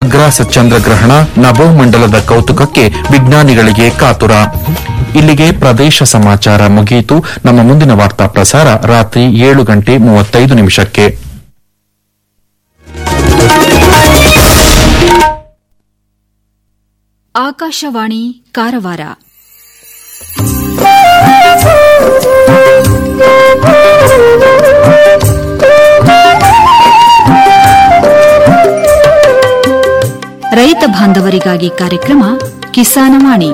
ಖಗ್ರಾಸ ಚಂದ್ರಗ್ರಹಣ ನಭೋಮಂಡಲದ ಕೌತುಕಕ್ಕೆ ವಿಜ್ಞಾನಿಗಳಿಗೆ ಕಾತುರ ಇಲ್ಲಿಗೆ ಪ್ರದೇಶ ಸಮಾಚಾರ ಮುಗಿಯಿತು ನಮ್ಮ ಮುಂದಿನ ವಾರ್ತಾ ಪ್ರಸಾರ ರಾತ್ರಿ ಏಳು ಗಂಟೆ ಮೂವತ್ತೈದು ನಿಮಿಷಕ್ಕೆ ಆಕಾಶವಾಣಿ ಕಾರವಾರ ರೈತ ಬಾಂಧವರಿಗಾಗಿ ಕಾರ್ಯಕ್ರಮ ಕಿಸಾನವಾಣಿ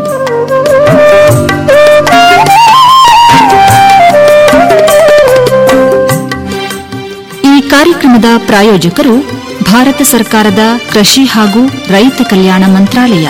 ಈ ಕಾರ್ಯಕ್ರಮದ ಪ್ರಾಯೋಜಕರು ಭಾರತ ಸರ್ಕಾರದ ಕೃಷಿ ಹಾಗೂ ರೈತ ಕಲ್ಯಾಣ ಮಂತ್ರಾಲಯ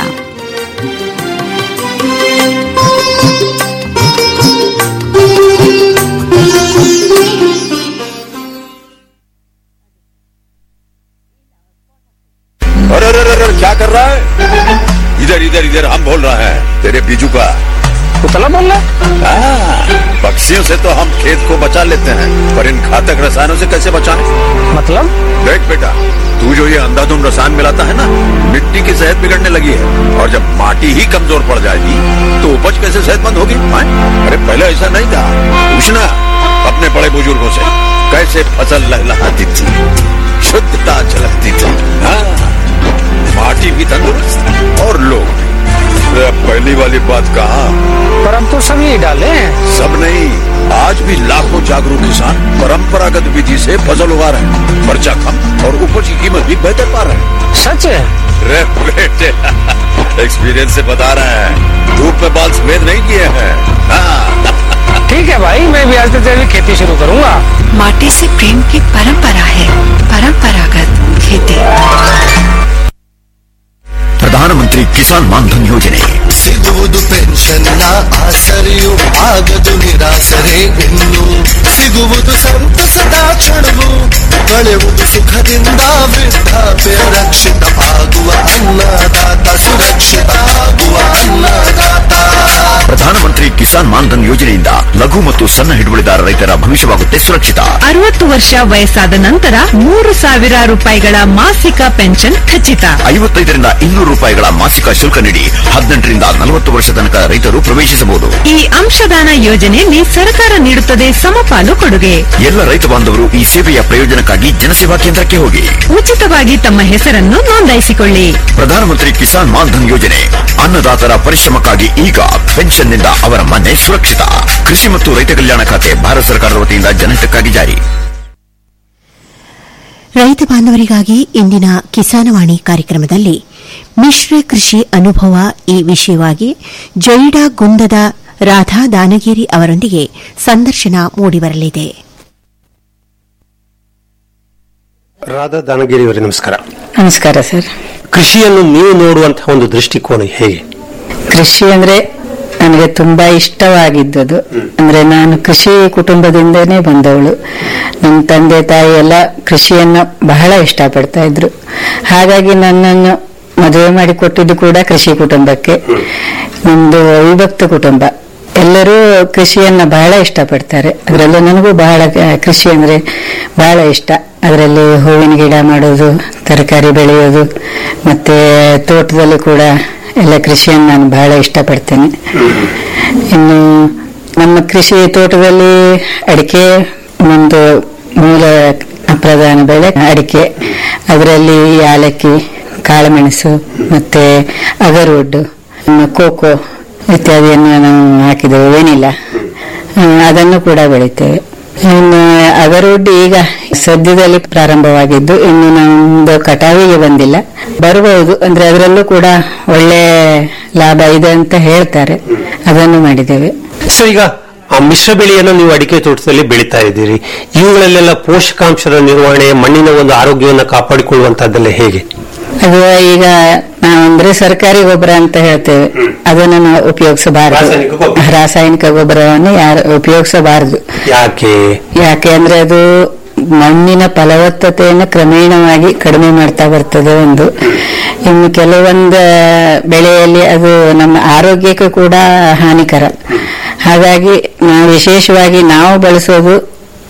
अरे अरे अरे अरे, क्या कर रहा है इधर इधर इधर हम बोल रहे हैं तेरे बीजू का उतला बोल रहा हाँ, पक्षियों से तो हम खेत को बचा लेते हैं पर इन घातक रसायनों से कैसे बचाएं? मतलब देख बेटा तू जो ये अंधाधुंध रसायन मिलाता है ना मिट्टी की सेहत बिगड़ने लगी है और जब माटी ही कमजोर पड़ जाएगी तो उपज कैसे सेहतमंद होगी हाँ? अरे पहले ऐसा नहीं था पूछना अपने बड़े बुजुर्गों से कैसे फसल लहलहाती थी शुद्धता झलकती थी हाँ माटी भी तंदुरुस्त और लोग भी अरे अब पहली वाली बात कहा पर हम तो सब यही डाले हैं सब नहीं आज भी लाखों जागरूक किसान परंपरागत विधि से फसल उगा रहे हैं खर्चा कम और उपज की कीमत भी बेहतर पा रहे हैं सच है रे बेटे एक्सपीरियंस से बता रहे हैं धूप में बाल सफेद नहीं किए हैं हाँ, ठीक है भाई मैं भी आज से तेरी खेती शुरू करूंगा माटी से प्रेम की परंपरा है परंपरागत खेती ಪ್ರಧಾನಮಂತ್ರಿ ಕಿಸಾನ್ ಮಾನ್ಧನ್ ಯೋಜನೆ ಸಿಗುವುದು ಪೆನ್ಷನ್ನ ಆಸರೆಯು ಆಗದು ನಿರಾಸರೆ ಇನ್ನು ಸಿಗುವುದು ಸಂತಸದ ಕ್ಷಣವು ಕಳೆಯುವುದು ಸುಖದಿಂದ ವೃದ್ಧಾಪ್ಯ ರಕ್ಷಿತ ಆಗುವ ಅನ್ನದಾತ ಸುರಕ್ಷಿತ ಆಗುವ ಅನ್ನದಾತ ಪ್ರಧಾನಮಂತ್ರಿ ಕಿಸಾನ್ ಮಾನ್ಧನ್ ಯೋಜನೆಯಿಂದ ಲಘು ಮತ್ತು ಸಣ್ಣ ಹಿಡುವಳಿದಾರ ರೈತರ ಭವಿಷ್ಯವಾಗುತ್ತೆ ಸುರಕ್ಷಿತ ಅರವತ್ತು ವರ್ಷ ವಯಸ್ಸಾದ ನಂತರ ಮೂರು ಸಾವಿರ ರೂಪಾಯಿಗಳ ಮಾಸಿಕ ಪೆನ್ಷನ್ ಖಚಿತ ಐವತ್ತೈದರಿಂದ ಇನ್ನೂರು ರೂಪಾಯಿಗಳ ಮಾಸಿಕ ಶುಲ್ಕ ನೀಡಿ ಹದಿನೆಂಟರಿಂದ ನಲವತ್ತು ವರ್ಷ ತನಕ ರೈತರು ಪ್ರವೇಶಿಸಬಹುದು ಈ ಅಂಶದಾನ ಯೋಜನೆಯಲ್ಲಿ ಸರ್ಕಾರ ನೀಡುತ್ತದೆ ಸಮಪಾಲು ಕೊಡುಗೆ ಎಲ್ಲ ರೈತ ಬಾಂಧವರು ಈ ಸೇವೆಯ ಪ್ರಯೋಜನಕ್ಕಾಗಿ ಜನಸೇವಾ ಕೇಂದ್ರಕ್ಕೆ ಹೋಗಿ ಉಚಿತವಾಗಿ ತಮ್ಮ ಹೆಸರನ್ನು ನೋಂದಾಯಿಸಿಕೊಳ್ಳಿ ಪ್ರಧಾನಮಂತ್ರಿ ಕಿಸಾನ್ ಮಾನ್ಧನ್ ಯೋಜನೆ ಅನ್ನದಾತರ ಪರಿಶ್ರಮಕ್ಕಾಗಿ ಈಗ ಪೆನ್ಷನ್ನಿಂದ ಅವರ ಮನೆ ಸುರಕ್ಷಿತ ಕೃಷಿ ಮತ್ತು ರೈತ ಕಲ್ಯಾಣ ಖಾತೆ ಭಾರತ ಸರ್ಕಾರದ ವತಿಯಿಂದ ಜನಹಿತಕ್ಕಾಗಿ ಜಾರಿ ರೈತ ಬಾಂಧವರಿಗಾಗಿ ಇಂದಿನ ಕಿಸಾನವಾಣಿ ಕಾರ್ಯಕ್ರಮದಲ್ಲಿ ಮಿಶ್ರ ಕೃಷಿ ಅನುಭವ ಈ ವಿಷಯವಾಗಿ ಜೈಡಾ ಗುಂದದ ರಾಧಾ ದಾನಗಿರಿ ಅವರೊಂದಿಗೆ ಸಂದರ್ಶನ ಮೂಡಿಬರಲಿದೆ ರಾಧಾ ದಾನಗಿರಿ ಅವರೇ ನಮಸ್ಕಾರ ನಮಸ್ಕಾರ ಸರ್ ಕೃಷಿಯನ್ನು ನೀವು ನೋಡುವಂತಹ ಒಂದು ದೃಷ್ಟಿಕೋನ ಹೇಗೆ ಕೃಷಿ ಅಂದ್ರೆ ನನಗೆ ತುಂಬಾ ಇಷ್ಟವಾಗಿದ್ದದು ಅಂದ್ರೆ ನಾನು ಕೃಷಿ ಕುಟುಂಬದಿಂದನೇ ಬಂದವಳು ನನ್ನ ತಂದೆ ತಾಯಿ ಎಲ್ಲ ಕೃಷಿಯನ್ನು ಬಹಳ ಇಷ್ಟಪಡ್ತಾ ಇದ್ರು ಹಾಗಾಗಿ ನನ್ನನ್ನು ಮದುವೆ ಮಾಡಿ ಕೊಟ್ಟಿದ್ದು ಕೂಡ ಕೃಷಿ ಕುಟುಂಬಕ್ಕೆ ನಮ್ದು ವಿಭಕ್ತ ಕುಟುಂಬ ಎಲ್ಲರೂ ಕೃಷಿಯನ್ನ ಬಹಳ ಇಷ್ಟಪಡ್ತಾರೆ ಅದರಲ್ಲೂ ನನಗೂ ಬಹಳ ಕ- ಕೃಷಿ ಅಂದ್ರೆ ಬಹಳ ಇಷ್ಟ ಅದರಲ್ಲಿ ಹೂವಿನ ಗಿಡ ಮಾಡೋದು ತರಕಾರಿ ಬೆಳೆಯೋದು ಮತ್ತೆ ತೋಟದಲ್ಲಿ ಕೂಡ ಎಲ್ಲ ಕೃಷಿಯನ್ನು ನಾನು ಬಹಳ ಇಷ್ಟಪಡ್ತೇನೆ ಇನ್ನು ನಮ್ಮ ಕೃಷಿ ತೋಟದಲ್ಲಿ ಅಡಿಕೆ ಒಂದು ಮೂಲ ಪ್ರಧಾನ ಬೆಳೆ ಅಡಿಕೆ ಅದರಲ್ಲಿ ಯಾಲಕ್ಕಿ ಕಾಳುಮೆಣಸು ಮತ್ತೆ ಅಗರ್ವುಡ್ ಇನ್ನು ಕೋಕೋ ಇತ್ಯಾದಿಯನ್ನು ನಾವು ಹಾಕಿದ್ದೇವೆ ವೆನಿಲಾ ಆ, ಅದನ್ನು ಕೂಡ ಬೆಳಿತೇವೆ ಇನ್ನು ಅಗರ್ವುಡ್ ಈಗ ಸದ್ಯದಲ್ಲಿ ಪ್ರಾರಂಭವಾಗಿದ್ದು ಇನ್ನು ನಮ್ದು ಕಟಾವಿಗೆ ಬಂದಿಲ್ಲ ಬರಬಹುದು ಅಂದ್ರೆ ಅದರಲ್ಲೂ ಕೂಡ ಒಳ್ಳೆ ಲಾಭ ಇದೆ ಅಂತ ಹೇಳ್ತಾರೆ ಅದನ್ನು ಮಾಡಿದ್ದೇವೆ ಸೊ ಈಗ ಆ ಮಿಶ್ರ ಬೆಳೆಯನ್ನು ನೀವು ಅಡಿಕೆ ತೋಟದಲ್ಲಿ ಬೆಳೀತಾ ಇದ್ದೀರಿ ಇವುಗಳಲ್ಲೆಲ್ಲ ಪೋಷಕಾಂಶದ ನಿರ್ವಹಣೆ ಮಣ್ಣಿನ ಒಂದು ಆರೋಗ್ಯವನ್ನು ಕಾಪಾಡಿಕೊಳ್ಳುವಂತಹದ್ದೆಲ್ಲ ಹೇಗೆ ಅದು ಈಗ ನಾವಂದ್ರೆ ಸರ್ಕಾರಿ ಗೊಬ್ಬರ ಅಂತ ಹೇಳ್ತೇವೆ ಅದನ್ನು ನಾವು ಉಪಯೋಗಿಸಬಾರದು ರಾಸಾಯನಿಕ ಗೊಬ್ಬರ. ರಾಸಾಯನಿಕ ಗೊಬ್ಬರವನ್ನು ಯಾರು ಉಪಯೋಗಿಸಬಾರದು ಯಾಕೆ ಯಾಕೆ ಅಂದ್ರೆ ಅದು ಮಣ್ಣಿನ ಫಲವತ್ತತೆಯನ್ನು ಕ್ರಮೇಣವಾಗಿ ಕಡಿಮೆ ಮಾಡ್ತಾ ಬರ್ತದೆ ಒಂದು ಇನ್ನು ಕೆಲವೊಂದು ಬೆಳೆಯಲ್ಲಿ ಅದು ನಮ್ಮ ಆರೋಗ್ಯಕ್ಕೆ ಕೂಡ ಹಾನಿಕರ ಹಾಗಾಗಿ ನಾವು ವಿಶೇಷವಾಗಿ ನಾವು ಬಳಸೋದು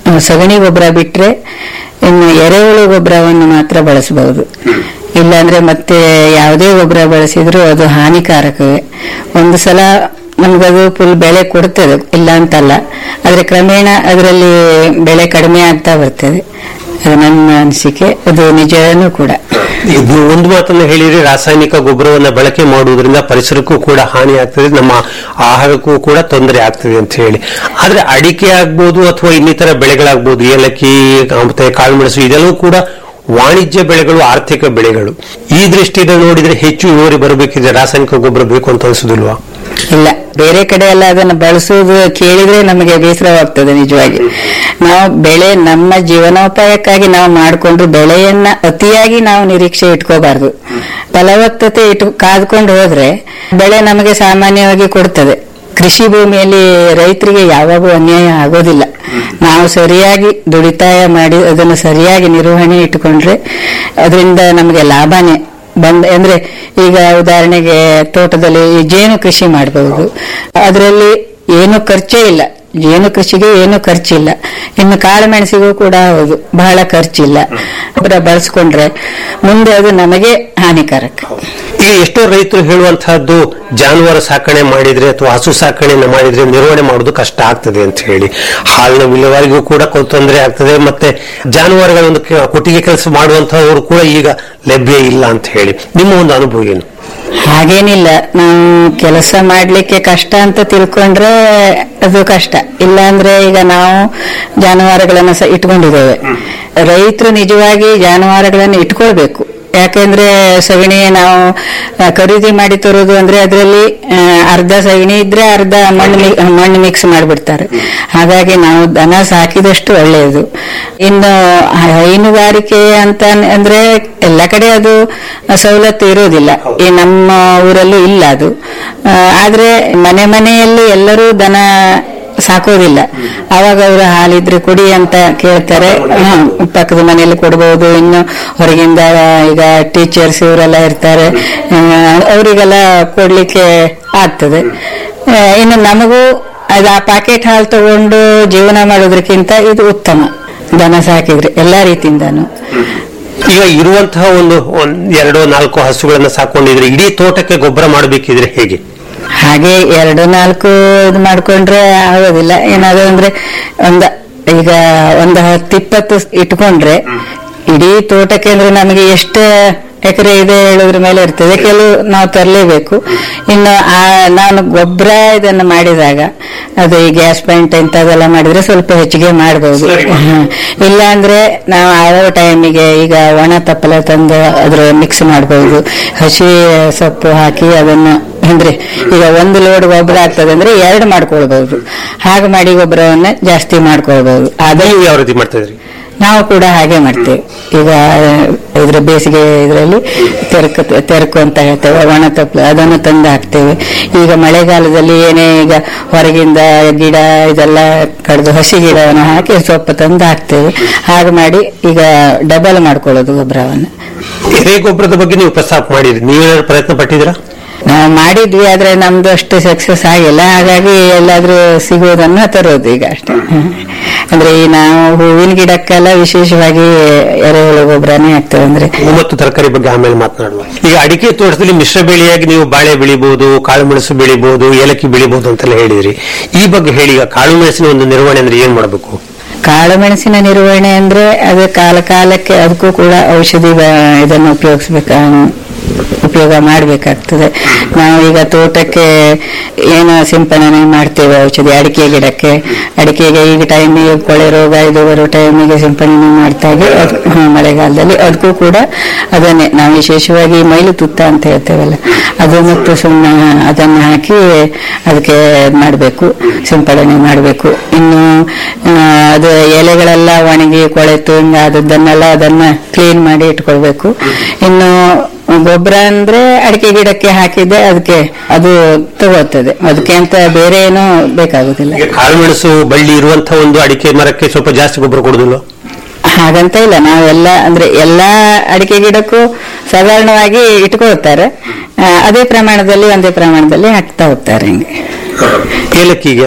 ಆ, ಸಗಣಿ ಗೊಬ್ಬರ ಬಿಟ್ರೆ ಇನ್ನು ಎರೆಹುಳು ಗೊಬ್ಬರವನ್ನು ಮಾತ್ರ ಬಳಸಬಹುದು ಇಲ್ಲಾಂದ್ರೆ ಮತ್ತೆ ಯಾವುದೇ ಗೊಬ್ಬರ ಬಳಸಿದ್ರು ಅದು ಹಾನಿಕಾರಕವೇ ಒಂದು ಸಲ ನಮ್ಗದು ಫುಲ್ ಬೆಳೆ ಕೊಡ್ತದೆ ಇಲ್ಲ ಅಂತಲ್ಲ ಆದ್ರೆ ಕ್ರಮೇಣ ಅದರಲ್ಲಿ ಬೆಳೆ ಕಡಿಮೆ ಆಗ್ತಾ ಬರ್ತದೆ ಅದು ನನ್ನ ಅನಿಸಿಕೆ ಅದು ನಿಜನೂ ಕೂಡ ಈಗ ನೀವು ಒಂದು ಮಾತನ್ನ ಹೇಳಿದ್ರೆ ರಾಸಾಯನಿಕ ಗೊಬ್ಬರವನ್ನ ಬಳಕೆ ಮಾಡುವುದರಿಂದ ಪರಿಸರಕ್ಕೂ ಕೂಡ ಹಾನಿ ಆಗ್ತದೆ ನಮ್ಮ ಆಹಾರಕ್ಕೂ ಕೂಡ ತೊಂದರೆ ಆಗ್ತದೆ ಅಂತ ಹೇಳಿ ಆದ್ರೆ ಅಡಿಕೆ ಆಗ್ಬೋದು ಅಥವಾ ಇನ್ನಿತರ ಬೆಳೆಗಳಾಗ್ಬೋದು ಏಲಕ್ಕಿ ಮತ್ತೆ ಕಾಳುಮೆಣಸು ಇದೆಲ್ಲವೂ ಕೂಡ ವಾಣಿಜ್ಯ ಬೆಳೆಗಳು ಆರ್ಥಿಕ ಬೆಳೆಗಳು ಈ ದೃಷ್ಟಿಯಿಂದ ನೋಡಿದ್ರೆ ಹೆಚ್ಚು ಇಳುವರಿ ಬರಬೇಕಿದ್ರೆ ರಾಸಾಯನಿಕ ಗೊಬ್ಬರ ಬೇಕು ಅಂತ ಅನಿಸುದಿಲ್ವಾ ಇಲ್ಲ ಬೇರೆ ಕಡೆ ಎಲ್ಲ ಅದನ್ನು ಬಳಸುವುದು ಕೇಳಿದ್ರೆ ನಮಗೆ ಬೇಸರವಾಗ್ತದೆ ನಿಜವಾಗಿ ನಾವು ಬೆಳೆ ನಮ್ಮ ಜೀವನೋಪಾಯಕ್ಕಾಗಿ ನಾವು ಮಾಡಿಕೊಂಡು ಬೆಳೆಯನ್ನ ಅತಿಯಾಗಿ ನಾವು ನಿರೀಕ್ಷೆ ಇಟ್ಕೋಬಾರ್ದು ಫಲವತ್ತತೆ ಇಟ್ಟು ಕಾದ್ಕೊಂಡು ಹೋದ್ರೆ ಬೆಳೆ ನಮಗೆ ಸಾಮಾನ್ಯವಾಗಿ ಕೊಡ್ತದೆ ಕೃಷಿ ಭೂಮಿಯಲ್ಲಿ ರೈತರಿಗೆ ಯಾವಾಗೂ ಅನ್ಯಾಯ ಆಗೋದಿಲ್ಲ ನಾವು ಸರಿಯಾಗಿ ದುಡಿತಾಯ ಮಾಡಿ ಅದನ್ನು ಸರಿಯಾಗಿ ನಿರ್ವಹಣೆ ಇಟ್ಟುಕೊಂಡ್ರೆ ಅದರಿಂದ ನಮಗೆ ಲಾಭನೇ ಬಂದ ಅಂದ್ರೆ ಈಗ ಉದಾಹರಣೆಗೆ ತೋಟದಲ್ಲಿ ಈ ಜೇನು ಕೃಷಿ ಮಾಡಬಹುದು ಅದರಲ್ಲಿ ಏನು ಖರ್ಚೇ ಇಲ್ಲ ಜೇನು ಕೃಷಿಗೆ ಏನು ಖರ್ಚಿಲ್ಲ ಇನ್ನು ಕಾಳುಮೆಣಸಿಗೂ ಕೂಡ ಹೌದು ಬಹಳ ಖರ್ಚಿಲ್ಲ ಗೊಬ್ಬರ ಬಳಸ್ಕೊಂಡ್ರೆ ಮುಂದೆ ಅದು ನಮಗೆ ಹಾನಿಕಾರಕ ಈಗ ಎಷ್ಟೋ ರೈತರು ಹೇಳುವಂತಹದ್ದು ಜಾನುವಾರು ಸಾಕಣೆ ಮಾಡಿದ್ರೆ ಅಥವಾ ಹಸು ಸಾಕಣೆ ಮಾಡಿದ್ರೆ ನಿರ್ವಹಣೆ ಮಾಡೋದು ಕಷ್ಟ ಆಗ್ತದೆ ಅಂತ ಹೇಳಿ ಹಾಲಿನ ವಿಲೇವಾರಿಗೂ ಕೂಡ ಕೊ- ತೊಂದರೆ ಆಗ್ತದೆ ಮತ್ತೆ ಜಾನುವಾರುಗಳ ಒಂದು ಕೆ- ಕೊಟ್ಟಿಗೆ ಕೆಲಸ ಮಾಡುವಂತಹವರು ಕೂಡ ಈಗ ಲಭ್ಯ ಇಲ್ಲ ಅಂತ ಹೇಳಿ ನಿಮ್ಮ ಒಂದು ಅನುಭವ ಏನು ಹಾಗೇನಿಲ್ಲ ನಾವು ಕೆಲಸ ಮಾಡ್ಲಿಕ್ಕೆ ಕಷ್ಟ ಅಂತ ತಿಳ್ಕೊಂಡ್ರೆ ಅದು ಕಷ್ಟ ಇಲ್ಲ ಅಂದ್ರೆ ಈಗ ನಾವು ಜಾನುವಾರುಗಳನ್ನ ಸಹ ಇಟ್ಕೊಂಡಿದ್ದೇವೆ ರೈತರು ನಿಜವಾಗಿ ಜಾನುವಾರುಗಳನ್ನು ಇಟ್ಕೊಳ್ಬೇಕು ಯಾಕೆಂದ್ರೆ ಸಗಣಿ ನಾವು ಆ, ಖರೀದಿ ಮಾಡಿ ತರೋದು ಅಂದ್ರೆ ಅದರಲ್ಲಿ ಅರ್ಧ ಸಗಣಿ ಇದ್ರೆ ಅರ್ಧ ಮಣ್ಣು ಮಿ- ಮಣ್ಣು ಮಿಕ್ಸ್ ಮಾಡಿಬಿಡ್ತಾರೆ ಹಾಗಾಗಿ ನಾವು ದನ ಸಾಕಿದಷ್ಟು ಒಳ್ಳೆಯದು ಇನ್ನು ಹೈನುಗಾರಿಕೆ ಅಂತ ಅಂದ್ರೆ ಎಲ್ಲ ಕಡೆ ಅದು ಸವಲತ್ತು ಇರೋದಿಲ್ಲ ಈ ನಮ್ಮ ಊರಲ್ಲೂ ಇಲ್ಲ ಅದು ಆ, ಆದ್ರೆ ಮನೆ ಮನೆಯಲ್ಲಿ ಎಲ್ಲರೂ ದನ ಸಾಕೋದಿಲ್ಲ ಅವಾಗ ಅವರು ಹಾಲಿದ್ರೆ ಕೊಡಿ ಅಂತ ಕೇಳ್ತಾರೆ ಹ, ಪಕ್ಕದ ಮನೆಯಲ್ಲಿ ಕೊಡಬಹುದು ಇನ್ನು ಹೊರಗಿಂದ ಈಗ ಟೀಚರ್ಸ್ ಇವರೆಲ್ಲ ಇರ್ತಾರೆ ಆ, ಅವರಿಗೆಲ್ಲ ಕೊಡ್ಲಿಕ್ಕೆ ಆಗ್ತದೆ ಆ, ಇನ್ನು ನಮಗೂ ಅದು ಆ ಪ್ಯಾಕೆಟ್ ಹಾಲು ತಗೊಂಡು ಜೀವನ ಮಾಡೋದಕ್ಕಿಂತ ಇದು ಉತ್ತಮ ದನ ಸಾಕಿದ್ರೆ ಎಲ್ಲಾ ರೀತಿಯಿಂದಾನು ಈಗ ಇರುವಂತಹ ಒಂದು ಒಂದ್ ಎರಡೋ ನಾಲ್ಕು ಹಸುಗಳನ್ನ ಸಾಕೊಂಡಿದ್ರೆ ಇಡೀ ತೋಟಕ್ಕೆ ಗೊಬ್ಬರ ಮಾಡಬೇಕಿದ್ರೆ ಹೇಗೆ ಹಾಗೆ ಎರಡು ನಾಲ್ಕು ಇದು ಮಾಡ್ಕೊಂಡ್ರೆ ಆಗೋದಿಲ್ಲ ಏನಾದ್ರು ಅಂದ್ರೆ ಒಂದ ಈಗ ಒಂದು ಹತ್ತಿಪ್ಪತ್ತು ಇಟ್ಕೊಂಡ್ರೆ ಇಡೀ ತೋಟಕ್ಕೆ ಅಂದ್ರೆ ನಮಗೆ ಎಷ್ಟು ಎಕರೆ ಇದೆ ಹೇಳೋದ್ರ ಮೇಲೆ ಇರ್ತದೆ ಕೆಲವು ನಾವು ತರಲೇಬೇಕು ಇನ್ನು ಆ ನಾನು ಗೊಬ್ಬರ ಇದನ್ನು ಮಾಡಿದಾಗ ಅದು ಈ ಗ್ಯಾಸ್ ಪೈಂಟ್ ಇಂಥದ್ದೆಲ್ಲ ಮಾಡಿದ್ರೆ ಸ್ವಲ್ಪ ಹೆಚ್ಚಿಗೆ ಮಾಡಬಹುದು ಇಲ್ಲ ಅಂದ್ರೆ ನಾವು ಯಾವ ಟೈಮಿಗೆ ಈಗ ಒಣ ತಪ್ಪಲ ತಂದು ಅದ್ರ ಮಿಕ್ಸ್ ಮಾಡಬಹುದು ಹಸಿ ಸೊಪ್ಪು ಹಾಕಿ ಅದನ್ನು ಅಂದ್ರೆ ಈಗ ಒಂದು ಲೋಡ್ ಗೊಬ್ಬರ ಆಗ್ತದೆ ಅಂದ್ರೆ ಎರಡು ಮಾಡ್ಕೊಳ್ಬಹುದು ಹಾಗೆ ಮಾಡಿ ಗೊಬ್ಬರವನ್ನ ಜಾಸ್ತಿ ಮಾಡ್ಕೊಳ್ಬಹುದು ಅದೇ ನೀವು ಯಾವ ರೀತಿ ಮಾಡ್ತಾ ಇದ್ರಿ ನಾವು ಕೂಡ ಹಾಗೆ ಮಾಡ್ತೇವೆ ಈಗ ಇದ್ರ ಬೇಸಿಗೆ ಇದರಲ್ಲಿ ತೆರಕು ತೆರಕು ಅಂತ ಹೇಳ್ತೇವೆ ಒಣ ತಪ್ಪಲು ಅದನ್ನು ತಂದು ಹಾಕ್ತೇವೆ ಈಗ ಮಳೆಗಾಲದಲ್ಲಿ ಏನೇ ಈಗ ಹೊರಗಿಂದ ಗಿಡ ಇದೆಲ್ಲ ಕಡ್ದು ಹಸಿ ಗಿಡವನ್ನು ಹಾಕಿ ಸೊಪ್ಪು ತಂದು ಹಾಕ್ತೇವೆ ಹಾಗೆ ಮಾಡಿ ಈಗ ಡಬಲ್ ಮಾಡ್ಕೊಳ್ಳೋದು ಗೊಬ್ಬರವನ್ನು ಎರೆ ಗೊಬ್ಬರದ ಬಗ್ಗೆ ನೀವು ಪ್ರಸ್ತಾಪ ಮಾಡಿದ್ರಿ ನೀವೇನಾದ್ರು ಪ್ರಯತ್ನ ಪಟ್ಟಿದ್ದೀರಾ ನಾವು ಮಾಡಿದ್ವಿ ಆದ್ರೆ ನಮ್ದು ಅಷ್ಟು ಸಕ್ಸಸ್ ಆಗಿಲ್ಲ ಹಾಗಾಗಿ ಎಲ್ಲಾದ್ರೂ ಸಿಗುವುದನ್ನ ತರೋದು ಈಗ ಅಷ್ಟೇ ಹ್ಮ್. ಅಂದ್ರೆ ಈ ನಾವು ಹೂವಿನ ಗಿಡಕ್ಕೆಲ್ಲ ವಿಶೇಷವಾಗಿ ಎರೆಹುಳು ಗೊಬ್ಬರನೇ ಹಾಕ್ತೇವೆ ಅಂದ್ರೆ ಹೂ ಮತ್ತು ತರಕಾರಿ ಬಗ್ಗೆ ಆಮೇಲೆ ಮಾತನಾಡುವ ಈಗ ಅಡಿಕೆ ತೋಟದಲ್ಲಿ ಮಿಶ್ರ ಬೆಳೆಯಾಗಿ ನೀವು ಬಾಳೆ ಬೆಳಿಬಹುದು ಕಾಳು ಮೆಣಸು ಬೆಳಿಬಹುದು ಏಲಕ್ಕಿ ಬೆಳಿಬಹುದು ಅಂತೆಲ್ಲ ಹೇಳಿದ್ರಿ ಈ ಬಗ್ಗೆ ಹೇಳಿ ಈಗ ಕಾಳು ಮೆಣಸಿನ ಒಂದು ನಿರ್ವಹಣೆ ಅಂದ್ರೆ ಏನ್ ಮಾಡಬೇಕು ಕಾಳು ಮೆಣಸಿನ ನಿರ್ವಹಣೆ ಅಂದ್ರೆ ಅದು ಕಾಲ ಕಾಲಕ್ಕೆ ಅದಕ್ಕೂ ಕೂಡ ಔಷಧಿ ಬ- ಇದನ್ನು ಉಪಯೋಗಿಸ್ಬೇಕ ಉಪಯೋಗ ಮಾಡಬೇಕಾಗ್ತದೆ ನಾವು ಈಗ ತೋಟಕ್ಕೆ ಏನು ಸಿಂಪಡಣೆ ಮಾಡ್ತೇವೆ ಔಷಧಿ ಅಡಿಕೆ ಗಿಡಕ್ಕೆ ಅಡಿಕೆಗೆ ಈಗ ಟೈಮಿಗೆ ಕೊಳೆ ರೋಗ ಇದು ಬರೋ ಟೈಮಿಗೆ ಸಿಂಪಡಣೆ ಮಾಡ್ತಾಗೆ ಅದ್- ಹ, ಮಳೆಗಾಲದಲ್ಲಿ ಅದಕ್ಕೂ ಕೂಡ ಅದನ್ನೇ ನಾವು ವಿಶೇಷವಾಗಿ ಮೈಲು ತುತ್ತ ಅಂತ ಹೇಳ್ತೇವಲ್ಲ ಅದು ಮತ್ತು ಸುಣ್ಣ ಅದನ್ನು ಹಾಕಿ ಅದಕ್ಕೆ ಮಾಡಬೇಕು ಸಿಂಪಡಣೆ ಮಾಡಬೇಕು ಇನ್ನು ಆ, ಅದು ಎಲೆಗಳೆಲ್ಲ ಒಣಗಿ ಕೊಳೆತು ಹಿಂಗ ಆದದ್ದನ್ನೆಲ್ಲ ಅದನ್ನ ಕ್ಲೀನ್ ಮಾಡಿ ಇಟ್ಕೊಳ್ಬೇಕು ಇನ್ನು ಗೊಬ್ಬರ ಅಂದ್ರೆ ಅಡಿಕೆ ಗಿಡಕ್ಕೆ ಹಾಕಿದ್ರೆ ಅದಕ್ಕೆ ಅದು ತಗೋತದೆ ಅದಕ್ಕೆ ಅಂತ ಬೇರೆ ಏನು ಬೇಕಾಗುದಿಲ್ಲ ಈಗ ಕಾಳು ಮೆಣಸು ಬಳ್ಳಿ ಇರುವಂತಹ ಒಂದು ಅಡಿಕೆ ಮರಕ್ಕೆ ಸ್ವಲ್ಪ ಜಾಸ್ತಿ ಗೊಬ್ಬರ ಕೊಡುದಿಲ್ಲ ಹಾಗಂತ ಇಲ್ಲ ನಾವೆಲ್ಲ ಅಂದ್ರೆ ಎಲ್ಲಾ ಅಡಿಕೆ ಗಿಡಕ್ಕೂ ಸಾಧಾರಣವಾಗಿ ಇಟ್ಕೊಳ್ತಾರೆ ಆ, ಅದೇ ಪ್ರಮಾಣದಲ್ಲಿ ಒಂದೇ ಪ್ರಮಾಣದಲ್ಲಿ ಹಾಕ್ತಾ ಹೋಗ್ತಾರೆ ಹಿಂಗೆ ಏಲಕ್ಕಿಗೆ ಆದ್ರೆ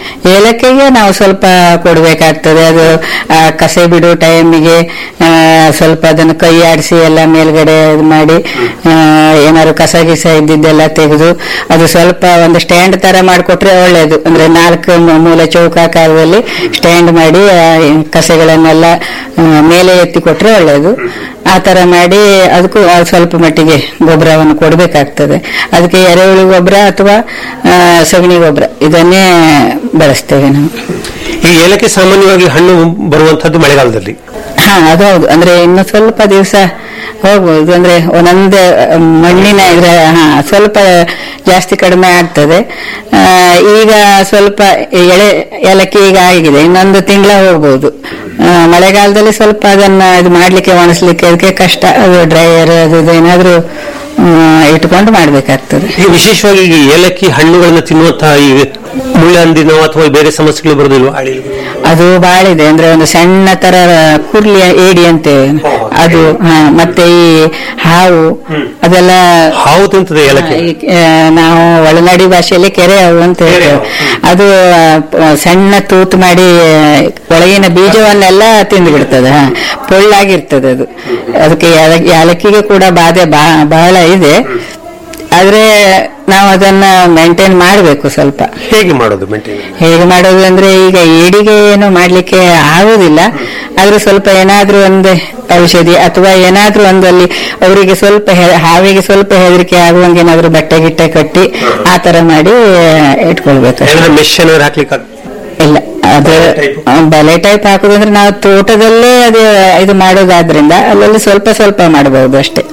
ಏಲಕ್ಕಿಗೆ ನಾವು ಸ್ವಲ್ಪ ಕೊಡ್ಬೇಕಾಗ್ತದೆ ಅದು ಆ, ಕಸೆ ಬಿಡೋ ಟೈಮಿಗೆ ಸ್ವಲ್ಪ ಅದನ್ನು ಕೈ ಆಡಿಸಿ ಎಲ್ಲ ಮೇಲ್ಗಡೆ ಇದು ಮಾಡಿ ಆ, ಏನಾದ್ರು ಕಸ ಗಿಸ ಇದ್ದಿದ್ದೆಲ್ಲ ತೆಗೆದು ಅದು ಸ್ವಲ್ಪ ಒಂದು ಸ್ಟ್ಯಾಂಡ್ ತರ ಮಾಡಿಕೊಟ್ರೆ ಒಳ್ಳೇದು ಅಂದ್ರೆ ನಾಲ್ಕು ಮೂ- ಮೂಲೆ ಚೌಕಾಕಾರದಲ್ಲಿ ಸ್ಟ್ಯಾಂಡ್ ಮಾಡಿ ಆ, ಕಸೆಗಳನ್ನೆಲ್ಲ ಆ, ಮೇಲೆ ಎತ್ತಿ ಕೊಟ್ರೆ ಒಳ್ಳೇದು ಆ ತರ ಮಾಡಿ ಅದಕ್ಕೂ ಆ ಸ್ವಲ್ಪ ಮಟ್ಟಿಗೆ ಗೊಬ್ಬರವನ್ನು ಕೊಡಬೇಕಾಗ್ತದೆ ಅದಕ್ಕೆ ಎರೆಹುಳು ಗೊಬ್ಬರ ಅಥವಾ ಆ, ಸಗಣಿ ಗೊಬ್ಬರ ಇದನ್ನೇ ಬಳಸ್ತೇವೆ ನಾವು ಈ ಏಲಕ್ಕಿ ಸಾಮಾನ್ಯವಾಗಿ ಹಣ್ಣು ಬರುವಂತದ್ದು ಮಳೆಗಾಲದಲ್ಲಿ ಹಾ ಅದು ಹೌದು ಅಂದ್ರೆ ಇನ್ನು ಸ್ವಲ್ಪ ದಿವಸ ಹೋಗ್ಬೋದು ಅಂದ್ರೆ ಒಂದೊಂದು ಮಣ್ಣಿನ ಇದ್ರ ಹಾ ಸ್ವಲ್ಪ ಜಾಸ್ತಿ ಕಡಿಮೆ ಆಗ್ತದೆ ಆ, ಈಗ ಸ್ವಲ್ಪ ಎಳೆ ಏಲಕ್ಕಿ ಈಗ ಆಗಿದೆ ಇನ್ನೊಂದು ತಿಂಗಳ ಹೋಗ್ಬೋದು ಆ, ಮಳೆಗಾಲದಲ್ಲಿ ಸ್ವಲ್ಪ ಅದನ್ನ ಇದು ಮಾಡ್ಲಿಕ್ಕೆ ಒಣಸ್ಲಿಕ್ಕೆ ಅದಕ್ಕೆ ಕಷ್ಟ ಅದು ಡ್ರೈಯರ್ ಅದು ಇದು ಏನಾದ್ರೂ ಆ, ಇಟ್ಕೊಂಡು ಮಾಡ್ಬೇಕಾಗ್ತದೆ ಈಗ ವಿಶೇಷವಾಗಿ ಈ ಏಲಕ್ಕಿ ಹಣ್ಣುಗಳನ್ನು ತಿನ್ನುವಂತಹ ಈ ಮುಳ್ಳಂದಿನೋ ಅಥವಾ ಬೇರೆ ಸಮಸ್ಯೆಗಳು ಬರುದಿಲ್ವಾ ಅದು ಬಾಳ ಇದೆ ಅಂದ್ರೆ ಒಂದು ಸಣ್ಣ ತರ ಕುರ್ಲಿ ಏಡಿ ಅಂತೇವೆ ಅದು ಹಾ, ಮತ್ತೆ ಈ ಹಾವು ಅದೆಲ್ಲ ಹಾವು ತಿಂತದೆ ಏಲಕ್ಕಿ ಈ, ಆ, ನಾವು ಒಳನಾಡಿ ಭಾಷೆಯಲ್ಲಿ ಕೆರೆ ಹಾವು ಅಂತ ಹೇಳ್ತೇವೆ ಅದು ಆ, ಸಣ್ಣ ತೂತು ಮಾಡಿ ಆ, ಒಳಗಿನ ಬೀಜವನ್ನೆಲ್ಲ ತಿಂದು ಬಿಡ್ತದೆ ಹಾ. ಪೊಳ್ಳಾಗಿರ್ತದೆ ಅದು ಅದಕ್ಕೆ ಯಾಲ- ಯಾಲಕ್ಕಿಗೆ ಕೂಡ ಬಾಧೆ ಬಾ- ಬಹಳ ಇದೆ ಆದ್ರೆ ನಾವು ಅದನ್ನ ಮೇಂಟೈನ್ ಮಾಡಬೇಕು ಸ್ವಲ್ಪ ಹೇಗೆ ಮಾಡೋದು ಮೇಂಟೈನ್ ಹೇಗೆ ಮಾಡೋದು ಅಂದ್ರೆ ಈಗ ಏಡಿಗೆ ಏನು ಮಾಡ್ಲಿಕ್ಕೆ ಆಗುದಿಲ್ಲ ಆದ್ರೆ ಸ್ವಲ್ಪ ಏನಾದ್ರೂ ಒಂದು ಔಷಧಿ ಅಥವಾ ಏನಾದ್ರೂ ಒಂದು ಅಲ್ಲಿ ಅವರಿಗೆ ಸ್ವಲ್ಪ ಹೆ- ಹಾವಿಗೆ ಸ್ವಲ್ಪ ಹೆದರಿಕೆ ಆಗುವಂಗೆ ಏನಾದ್ರೂ ಬಟ್ಟೆ ಗಿಟ್ಟೆ ಕಟ್ಟಿ ಆ ತರ ಮಾಡಿ ಇಟ್ಕೊಳ್ಬೇಕು ಏನಾದ್ರು ಮೆಶ್ ಏನಾದ್ರು ಹಾಕ್ಲಿಕ್ಕೆ ಆಗ್- ಇಲ್ಲ ಅದು ಆ, ಬಲೆ ಟೈಪ್ ಹಾಕುದಂದ್ರೆ ನಾವು ತೋಟದಲ್ಲೇ ಅದು ಇದು ಮಾಡೋದಾದ್ರಿಂದ ಅಲ್ಲಲ್ಲಿ ಸ್ವಲ್ಪ ಸ್ವಲ್ಪ ಮಾಡಬಹುದು ಅಷ್ಟೇ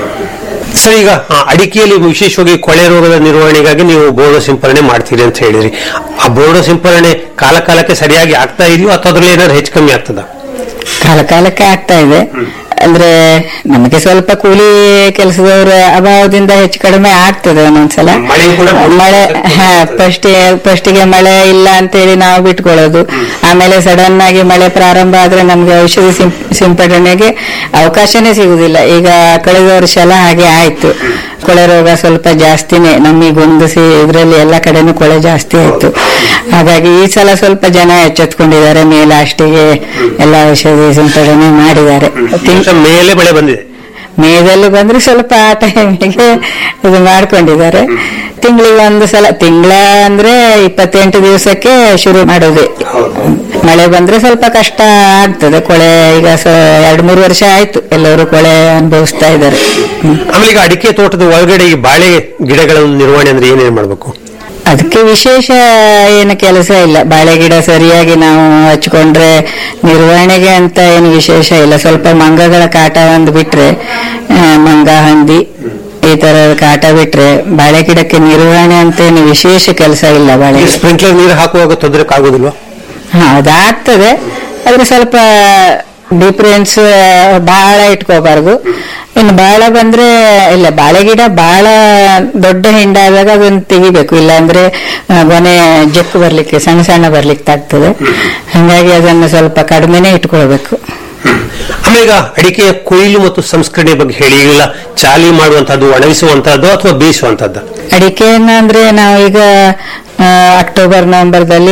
ಸರ್ ಈಗ ಆ, ಅಡಿಕೆಯಲ್ಲಿ ವಿಶೇಷವಾಗಿ ಕೊಳೆ ರೋಗದ ನಿರ್ವಹಣೆಗಾಗಿ ನೀವು ಬೋರ್ಡೋ ಸಿಂಪರಣೆ ಮಾಡ್ತೀರಿ ಅಂತ ಹೇಳಿದ್ರಿ ಆ ಬೋರ್ಡೋ ಸಿಂಪರಣೆ ಕಾಲ ಕಾಲಕ್ಕೆ ಸರಿಯಾಗಿ ಆಗ್ತಾ ಇದೆಯೋ ಅಥವಾ ಅದ್ರಲ್ಲಿ ಏನಾದ್ರು ಹೆಚ್ಚು ಕಮ್ಮಿ ಆಗ್ತದ ಕಾಲ ಕಾಲಕ್ಕೆ ಆಗ್ತಾ ಇದೆ ಅಂದ್ರೆ ನಮಗೆ ಸ್ವಲ್ಪ ಕೂಲಿ ಕೆಲಸದವರ ಅಭಾವದಿಂದ ಹೆಚ್ಚು ಕಡಿಮೆ ಆಗ್ತದೆ ಒಂದೊಂದ್ಸಲ ಮಳೆ ಫಸ್ಟ್ ಫಸ್ಟಿಗೆ ಮಳೆ ಇಲ್ಲ ಅಂತೇಳಿ ನಾವು ಬಿಟ್ಕೊಳ್ಳೋದು ಆಮೇಲೆ ಸಡನ್ ಆಗಿ ಮಳೆ ಪ್ರಾರಂಭ ಆದ್ರೆ ನಮ್ಗೆ ಔಷಧಿ ಸಿಂಪ್- ಸಿಂಪಡಣೆಗೆ ಅವಕಾಶನೇ ಸಿಗುದಿಲ್ಲ ಈಗ ಕಳೆದ ವರ್ಷ ಎಲ್ಲ ಹಾಗೆ ಆಯ್ತು ಕೊಳೆ ರೋಗ ಸ್ವಲ್ಪ ಜಾಸ್ತಿನೇ ನಮಗೊಂದು ಸಿ ಇದರಲ್ಲಿ ಎಲ್ಲ ಕಡೆನೂ ಕೊಳೆ ಜಾಸ್ತಿ ಆಯ್ತು ಹಾಗಾಗಿ ಈ ಸಲ ಸ್ವಲ್ಪ ಜನ ಎಚ್ಚೆತ್ಕೊಂಡಿದ್ದಾರೆ ಮೇ ಲಾಸ್ಟಿಗೆ ಎಲ್ಲ ಔಷಧಿ ಸಿಂಪಡಣೆ ಮಾಡಿದ್ದಾರೆ ತಿಂಗ್- ಮೇಲೆ ಮಳೆ ಬಂದಿದೆ ಮೇದಲ್ಲಿ ಬಂದ್ರೆ ಸ್ವಲ್ಪ ಆ ಟೈಮಿಗೆ ಇದು ಮಾಡ್ಕೊಂಡಿದ್ದಾರೆ ತಿಂಗಳಿಗೆ ಒಂದು ಸಲ ತಿಂಗಳ ಅಂದ್ರೆ ಇಪ್ಪತ್ತೆಂಟು ದಿವಸಕ್ಕೆ ಶುರು ಮಾಡೋದು ಮಳೆ ಬಂದ್ರೆ ಸ್ವಲ್ಪ ಕಷ್ಟ ಆಗ್ತದೆ ಕೊಳೆ ಈಗ ಸ- ಎರಡ್ ಮೂರು ವರ್ಷ ಆಯ್ತು ಎಲ್ಲರೂ ಕೊಳೆ ಅನುಭವಿಸ್ತಾ ಇದ್ದಾರೆ ಆಮೇಲೆ ಈಗ ಅಡಿಕೆ ತೋಟದ ಒಳಗಡೆ ಈ ಬಾಳೆ ಗಿಡಗಳ ನಿರ್ವಹಣೆ ಅಂದ್ರೆ ಏನೇನು ಮಾಡಬೇಕು ಅದಕ್ಕೆ ವಿಶೇಷ ಏನು ಕೆಲಸ ಇಲ್ಲ ಬಾಳೆ ಗಿಡ ಸರಿಯಾಗಿ ನಾವು ಹಚ್ಕೊಂಡ್ರೆ ನಿರ್ವಹಣೆಗೆ ಅಂತ ಏನು ವಿಶೇಷ ಇಲ್ಲ ಸ್ವಲ್ಪ ಮಂಗಗಳ ಕಾಟ ಒಂದು ಬಿಟ್ರೆ ಆ, ಮಂಗ ಹಂದಿ ಈ ತರ ಕಾಟ ಬಿಟ್ರೆ ಬಾಳೆ ಗಿಡಕ್ಕೆ ನಿರ್ವಹಣೆ ಅಂತ ಏನು ವಿಶೇಷ ಕೆಲಸ ಇಲ್ಲ ಬಾಳೆ ಗಿಡ. ಸ್ಪ್ರಿಂಕ್ಲರ್ ನೀರು ಹಾಕುವಾಗ ತೊಂದರೆ ಆಗುದಿಲ್ವಾ ಹಾ ಅದಾಗ್ತದೆ ಆದ್ರೆ ಸ್ವಲ್ಪ ಡಿಫ್ರೆನ್ಸ್ ಬಹಳ ಇಟ್ಕೋಬಾರ್ದು ಇನ್ನು ಬಹಳ ಬಂದ್ರೆ ಇಲ್ಲ ಬಾಳೆ ಗಿಡ ಬಹಳ ದೊಡ್ಡ ಹಿಂಡಾದಾಗ ಅದನ್ನ ತೆಗಿಬೇಕು ಇಲ್ಲ ಅಂದ್ರೆ ಆ, ಗೊನೆ ಜಕ್ಕು ಬರ್ಲಿಕ್ಕೆ ಸಣ್ಣ ಸಣ್ಣ ಬರ್ಲಿಕ್ಕೆ ಆಗ್ತದೆ ಹಾಗಾಗಿ ಅದನ್ನು ಸ್ವಲ್ಪ ಕಡಿಮೆನೆ ಇಟ್ಕೊಳ್ಬೇಕು ಆಮೇಲೆ ಈಗ ಅಡಿಕೆಯ ಕೊಯ್ಲು ಮತ್ತು ಸಂಸ್ಕರಣೆ ಬಗ್ಗೆ ಹೇಳಿ ಇಲ್ಲ ಚಾಲಿ ಮಾಡುವಂತಹದ್ದು ಒಣಗಿಸುವಂತಹದ್ದು ಅಥವಾ ಬೇಯಿಸುವಂತಹದ್ದು ಅಡಿಕೆಯನ್ನ ಅಂದ್ರೆ ನಾವು ಈಗ ಆ, ಅಕ್ಟೋಬರ್ ನವೆಂಬರ್ದಲ್ಲಿ